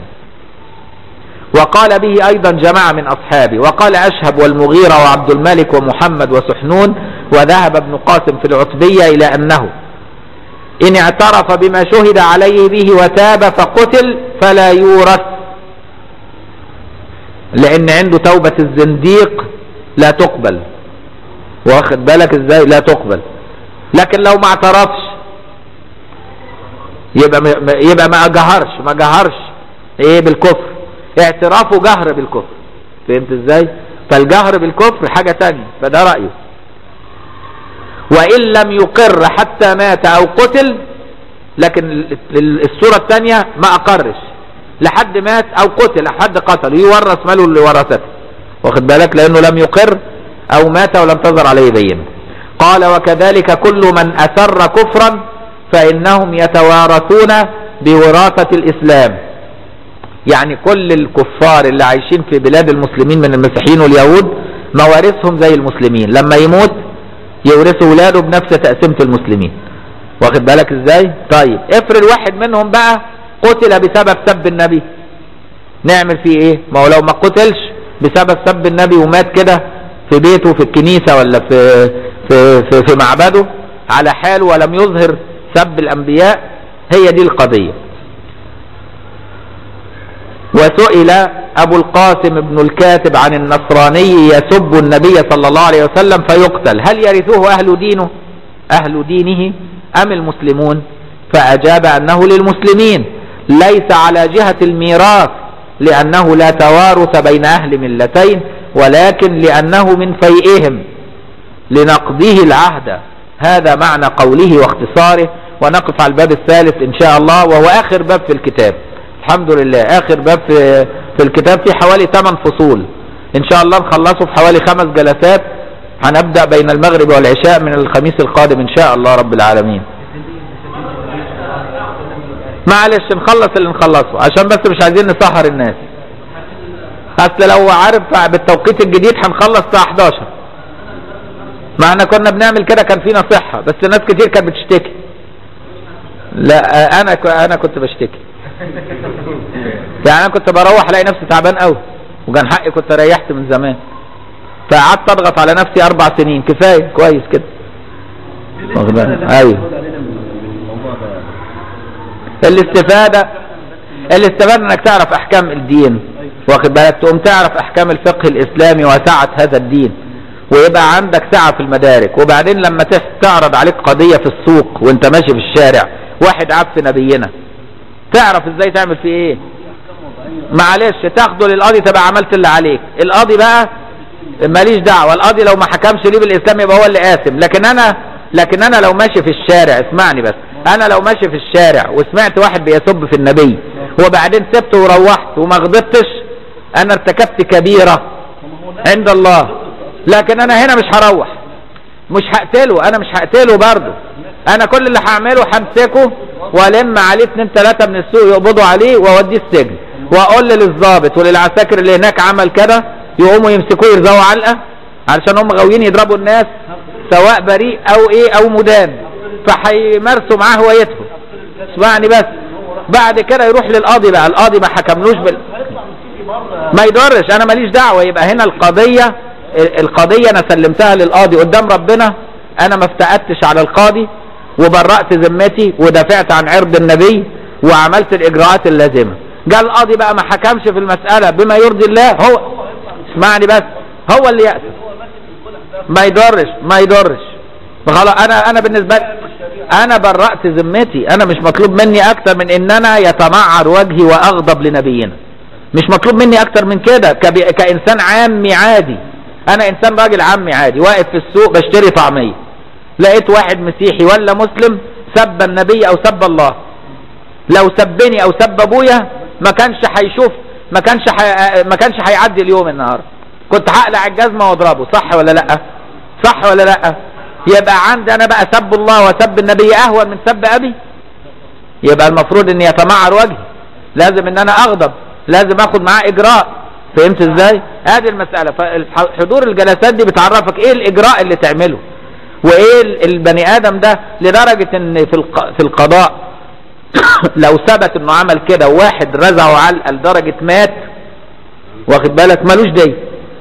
وقال به أيضا جماعة من أصحابه وقال أشهب والمغيرة وعبد الملك ومحمد وسحنون وذهب ابن قاسم في العتبية إلى أنه إن اعترف بما شهد عليه به وتاب فقتل فلا يورث لأن عنده توبة الزنديق لا تقبل واخد بالك ازاي لا تقبل لكن لو ما اعترفش يبقى يبقى ما جهرش ما جهرش ايه بالكفر اعترافه جهر بالكفر فهمت ازاي فالجهر بالكفر حاجة تانية فده رأيه وإن لم يقر حتى مات أو قتل لكن الصورة الثانية ما أقرش لحد مات أو قتل لحد قتل يورث ماله لورثته واخد بالك لأنه لم يقر أو مات ولم تظهر عليه بينه قال وكذلك كل من أسر كفرا فإنهم يتوارثون بوراثة الإسلام يعني كل الكفار اللي عايشين في بلاد المسلمين من المسيحيين واليهود موارثهم زي المسلمين لما يموت يورثوا ولاده بنفس تقسيمة المسلمين واخد بالك ازاي طيب افرض واحد منهم بقى قتل بسبب سب النبي نعمل فيه ايه ما هو لو ما قتلش بسبب سب النبي ومات كده في بيته في الكنيسة ولا في في في, في معبده على حاله ولم يظهر سب الانبياء هي دي القضية وسئل ابو القاسم بن الكاتب عن النصراني يسب النبي صلى الله عليه وسلم فيقتل هل يرثه اهل دينه اهل دينه ام المسلمون فاجاب انه للمسلمين ليس على جهة الميراث لانه لا توارث بين اهل ملتين ولكن لانه من فيئهم لنقضه العهد هذا معنى قوله واختصاره ونقف على الباب الثالث ان شاء الله وهو اخر باب في الكتاب الحمد لله اخر باب في, في الكتاب فيه حوالي 8 فصول ان شاء الله نخلصه في حوالي خمس جلسات هنبدأ بين المغرب والعشاء من الخميس القادم ان شاء الله رب العالمين معلش نخلص اللي نخلصه عشان بس مش عايزين نسهر الناس اصل لو عارف بالتوقيت الجديد هنخلص الساعه 11 ما احنا كنا بنعمل كده كان فينا صحه بس ناس كتير كانت بتشتكي لا انا انا كنت بشتكي يعني انا كنت بروح الاقي نفسي تعبان قوي وكان حقي كنت ريحت من زمان فقعدت اضغط على نفسي اربع سنين كفايه كويس كده واخد بالك ايوه الاستفاده الاستفاده انك تعرف احكام الدين واخد بالك تقوم تعرف احكام الفقه الاسلامي وسعه هذا الدين ويبقى عندك سعه في المدارك وبعدين لما تعرض عليك قضيه في السوق وانت ماشي في الشارع واحد عاب في نبينا تعرف ازاي تعمل فيه ايه معلش تاخده للقاضي تبقى عملت اللي عليك القاضي بقى ماليش دعوه القاضي لو ما حكمش ليه بالاسلام يبقى هو اللي قاسم لكن انا لكن انا لو ماشي في الشارع اسمعني بس انا لو ماشي في الشارع وسمعت واحد بيسب في النبي وبعدين سبته وروحت وما غضبتش انا ارتكبت كبيره عند الله لكن انا هنا مش هروح مش هقتله انا مش هقتله برضه انا كل اللي هعمله همسكه والم عليه اتنين تلاته من السوق يقبضوا عليه واوديه السجن واقول للظابط وللعساكر اللي هناك عمل كده يقوموا يمسكوه يرزقوا علقه علشان هم غاويين يضربوا الناس سواء بريء او ايه او مدان فهيمارسوا معاه هوايتهم اسمعني بس بعد كده يروح للقاضي بقى القاضي ما حكملوش بال مرة ما يضرش انا ماليش دعوه يبقى هنا القضيه القضيه انا سلمتها للقاضي قدام ربنا انا ما افتقدتش على القاضي وبرأت ذمتي ودافعت عن عرض النبي وعملت الاجراءات اللازمه جاء القاضي بقى ما حكمش في المساله بما يرضي الله هو اسمعني بس هو اللي يأسف ما يضرش ما يضرش خلاص انا انا بالنسبه لي انا برأت ذمتي انا مش مطلوب مني اكتر من ان انا يتمعر وجهي واغضب لنبينا مش مطلوب مني اكتر من كده كبي... كانسان عامي عادي انا انسان راجل عامي عادي واقف في السوق بشتري طعميه لقيت واحد مسيحي ولا مسلم سب النبي او سب الله لو سبني او سب ابويا ما كانش هيشوف ما كانش حي... ما كانش هيعدي اليوم النهارده كنت هقلع الجزمه واضربه صح ولا لا صح ولا لا يبقى عندي انا بقى سب الله وسب النبي اهون من سب ابي يبقى المفروض ان يتمعر وجهي لازم ان انا اغضب لازم اخد معاه اجراء فهمت ازاي هذه المسألة فحضور الجلسات دي بتعرفك ايه الاجراء اللي تعمله وايه البني ادم ده لدرجة ان في الق- في القضاء لو ثبت انه عمل كده وواحد رزعه علقة لدرجة مات واخد بالك ملوش دي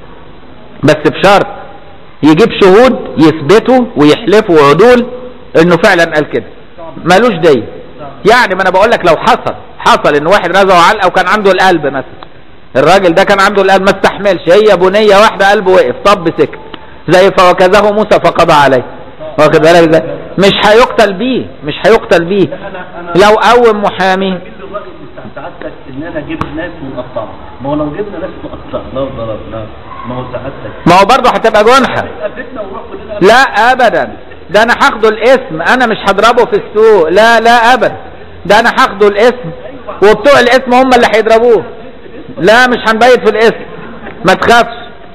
بس بشرط يجيب شهود يثبتوا ويحلفوا عدول انه فعلا قال كده ملوش دي يعني ما انا بقول لك لو حصل حصل ان واحد رزعه علقه وكان عنده القلب مثلا الراجل ده كان عنده القلب ما استحملش هي بنيه واحده قلبه وقف طب سكت زي فوكزه موسى فقضى عليه واخد بالك ازاي مش هيقتل بيه مش هيقتل بيه انا انا لو قوم محامي جبت الراجل اللي سعادتك ان انا اجيب ناس مقطعه ما هو لو جبنا ناس مقطعه لو ضربنا ما هو سعادتك ما هو برضه هتبقى جنحه قابلتنا ونروح كلنا لا ابدا ده انا هاخده الاسم انا مش هضربه في السوق لا لا ابدا ده انا هاخده الاسم وبتوع الاسم هم اللي هيضربوه لا مش هنبيت في الاسم ما تخافش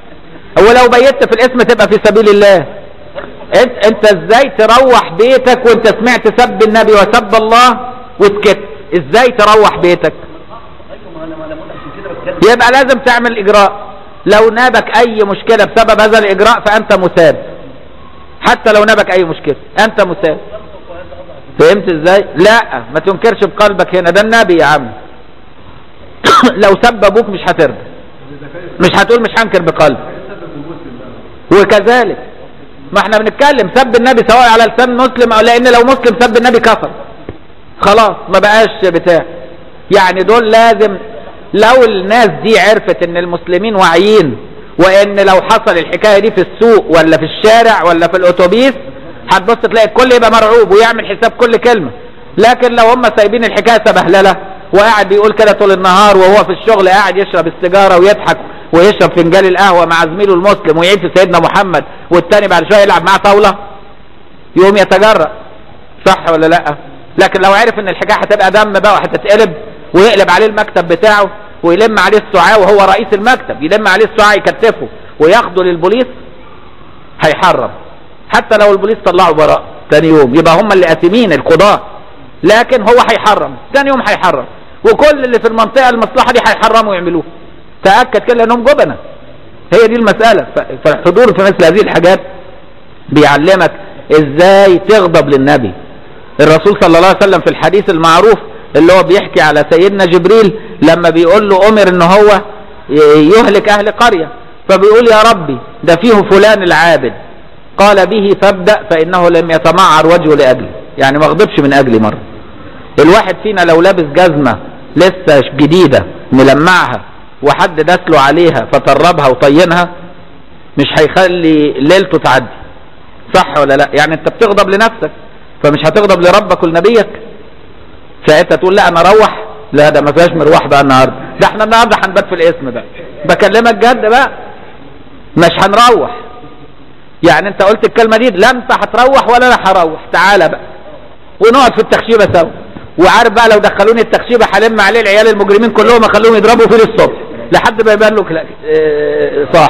ولو بيت في الاسم تبقى في سبيل الله انت, انت ازاي تروح بيتك وانت سمعت سب النبي وسب الله وسكت ازاي تروح بيتك ايوه ما انا ما انا بقول عشان كده بتكلم يبقى لازم تعمل اجراء لو نابك اي مشكلة بسبب هذا الاجراء فانت مساب حتى لو نابك اي مشكلة انت مساب فهمت ازاي لا ما تنكرش بقلبك هنا ده النبي يا عم لو سب ابوك مش هترضى مش هتقول مش هنكر بقلبي وكذلك ما احنا بنتكلم سب النبي سواء على لسان مسلم او لان لو مسلم سب النبي كفر خلاص ما بقاش بتاع يعني دول لازم لو الناس دي عرفت ان المسلمين واعيين وان لو حصل الحكايه دي في السوق ولا في الشارع ولا في الاتوبيس هتبص تلاقي الكل يبقى مرعوب ويعمل حساب كل كلمه لكن لو هم سايبين الحكايه سبهلله وقاعد بيقول كده طول النهار وهو في الشغل قاعد يشرب السيجاره ويضحك ويشرب فنجان القهوه مع زميله المسلم ويعيد في سيدنا محمد والتاني بعد شويه يلعب معاه طاوله يقوم يتجرأ صح ولا لا لكن لو عرف ان الحكايه هتبقى دم بقى وهتتقلب ويقلب عليه المكتب بتاعه ويلم عليه السعاة وهو رئيس المكتب يلم عليه السعاة يكتفه وياخده للبوليس هيحرم حتى لو البوليس طلعوا براء تاني يوم يبقى هم اللي قاسمين القضاة لكن هو هيحرم تاني يوم هيحرم وكل اللي في المنطقة المصلحة دي هيحرموا ويعملوه تأكد كده لانهم جبنة هي دي المسألة ف- فالحضور في مثل هذه الحاجات بيعلمك ازاي تغضب للنبي الرسول صلى الله عليه وسلم في الحديث المعروف اللي هو بيحكي على سيدنا جبريل لما بيقول له امر ان هو يهلك اهل قرية فبيقول يا ربي ده فيه فلان العابد قال به فابدأ فانه لم يتمعر وجهه لاجلي يعني ما غضبش من اجلي مرة الواحد فينا لو لابس جزمة لسه جديدة ملمعها وحد داسله عليها فتربها وطينها مش هيخلي ليلته تعدي صح ولا لا يعني انت بتغضب لنفسك فمش هتغضب لربك ولنبيك ساعتها تقول لا انا اروح لا ده ما فيهاش مروح بقى النهارده ده احنا النهارده هنبات في الاسم بقى بكلمك جد بقى مش هنروح يعني انت قلت الكلمه دي لا انت هتروح ولا انا هروح تعالى بقى ونقعد في التخشيبه سوا وعارف بقى لو دخلوني التخشيبه هلم عليه العيال المجرمين كلهم اخليهم يضربوا فيه للصبح لحد ما يبان له كلا- اه، صح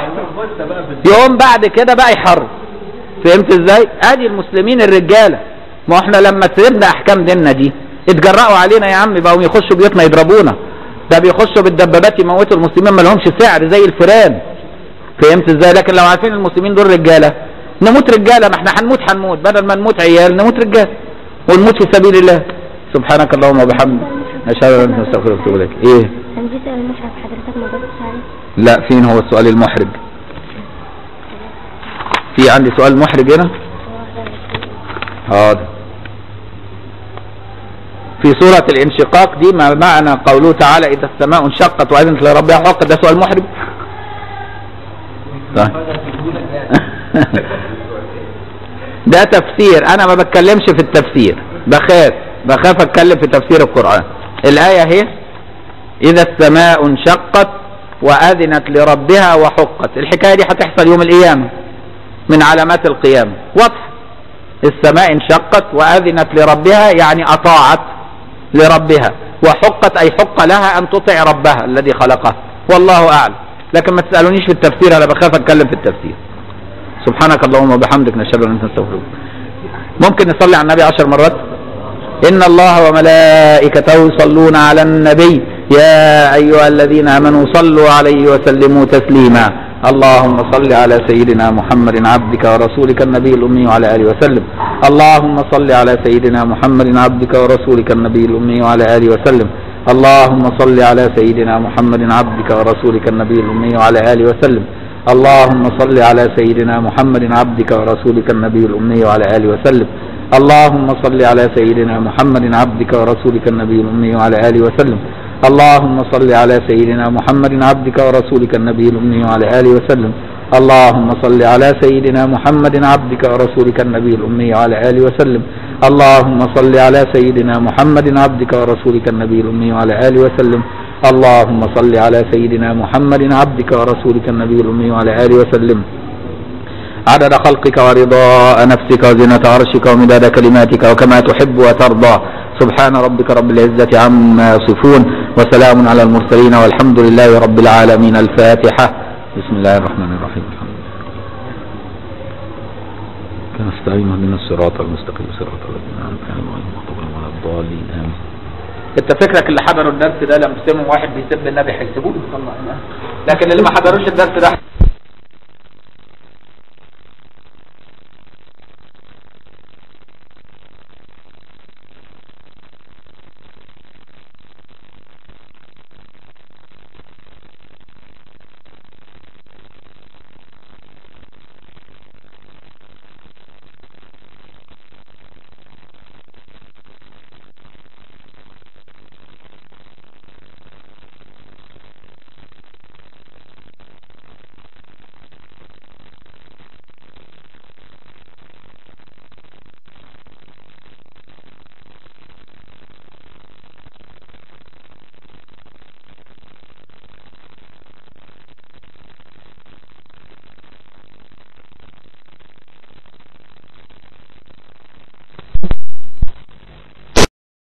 يوم بعد كده بقى يحرم فهمت ازاي ادي المسلمين الرجاله ما احنا لما سيبنا احكام ديننا دي اتجرأوا علينا يا عم بقوا يخشوا بيوتنا يضربونا ده بيخشوا بالدبابات يموتوا المسلمين ما لهمش سعر زي الفيران فهمت ازاي لكن لو عارفين المسلمين دول رجاله نموت رجاله ما احنا هنموت هنموت بدل ما نموت عيال نموت رجاله ونموت في سبيل الله سبحانك اللهم وبحمدك اشهد ان لا اله الا انت استغفرك واتوب اليك ايه كان في سؤال مشرف حضرتك ما جاوبتش عليه لا فين هو السؤال المحرج في عندي سؤال محرج هنا حاضر في سورة الانشقاق دي ما معنى قوله تعالى إذا السماء انشقت وأذنت لربها حقت ده سؤال محرج طيب. ده تفسير انا ما بتكلمش في التفسير بخاف بخاف اتكلم في تفسير القرآن الآية هي إذا السماء انشقت وأذنت لربها وحقت الحكاية دي هتحصل يوم القيامة من علامات القيامة واضح السماء انشقت وأذنت لربها يعني أطاعت لربها وحقت أي حق لها أن تطع ربها الذي خلقها والله أعلم لكن ما تسألونيش في التفسير أنا بخاف أتكلم في التفسير سبحانك اللهم وبحمدك نشهد أن أنت نستغفرك ممكن نصلي على النبي عشر مرات إن الله وملائكته يصلون على النبي يا أيها الذين آمنوا صلوا عليه وسلموا تسليما اللهم صل على سيدنا محمد عبدك ورسولك النبي الأمي وعلى آله وسلم اللهم صل على سيدنا محمد عبدك ورسولك النبي الأمي وعلى آله وسلم اللهم صل على سيدنا محمد عبدك ورسولك النبي الأمي وعلى آله وسلم اللهم صل على سيدنا محمد عبدك ورسولك النبي الأمي وعلى آله وسلم اللهم صل على سيدنا محمد عبدك ورسولك النبي الأمي وعلى آله وسلم اللهم صل على سيدنا محمد عبدك ورسولك النبي الأمي وعلى آله وسلم اللهم صل على سيدنا محمد عبدك ورسولك النبي الأمي وعلى آله وسلم اللهم صل على سيدنا محمد عبدك ورسولك النبي الأمي وعلى آله وسلم اللهم صل على سيدنا محمد عبدك ورسولك النبي الأمي وعلى آله وسلم عدد خلقك ورضاء نفسك وزنة عرشك ومداد كلماتك وكما تحب وترضى سبحان ربك رب العزة عما يصفون وسلام على المرسلين والحمد لله رب العالمين الفاتحة بسم الله الرحمن الرحيم الحمد لله كان استعين اهدنا الصراط المستقيم صراط الذين انعمت عليهم غير المغضوب عليهم ولا الضالين امين انت فكرك اللي حضروا الدرس ده لما سمعوا واحد بيسب النبي هيسيبوه لكن اللي ما حضروش الدرس ده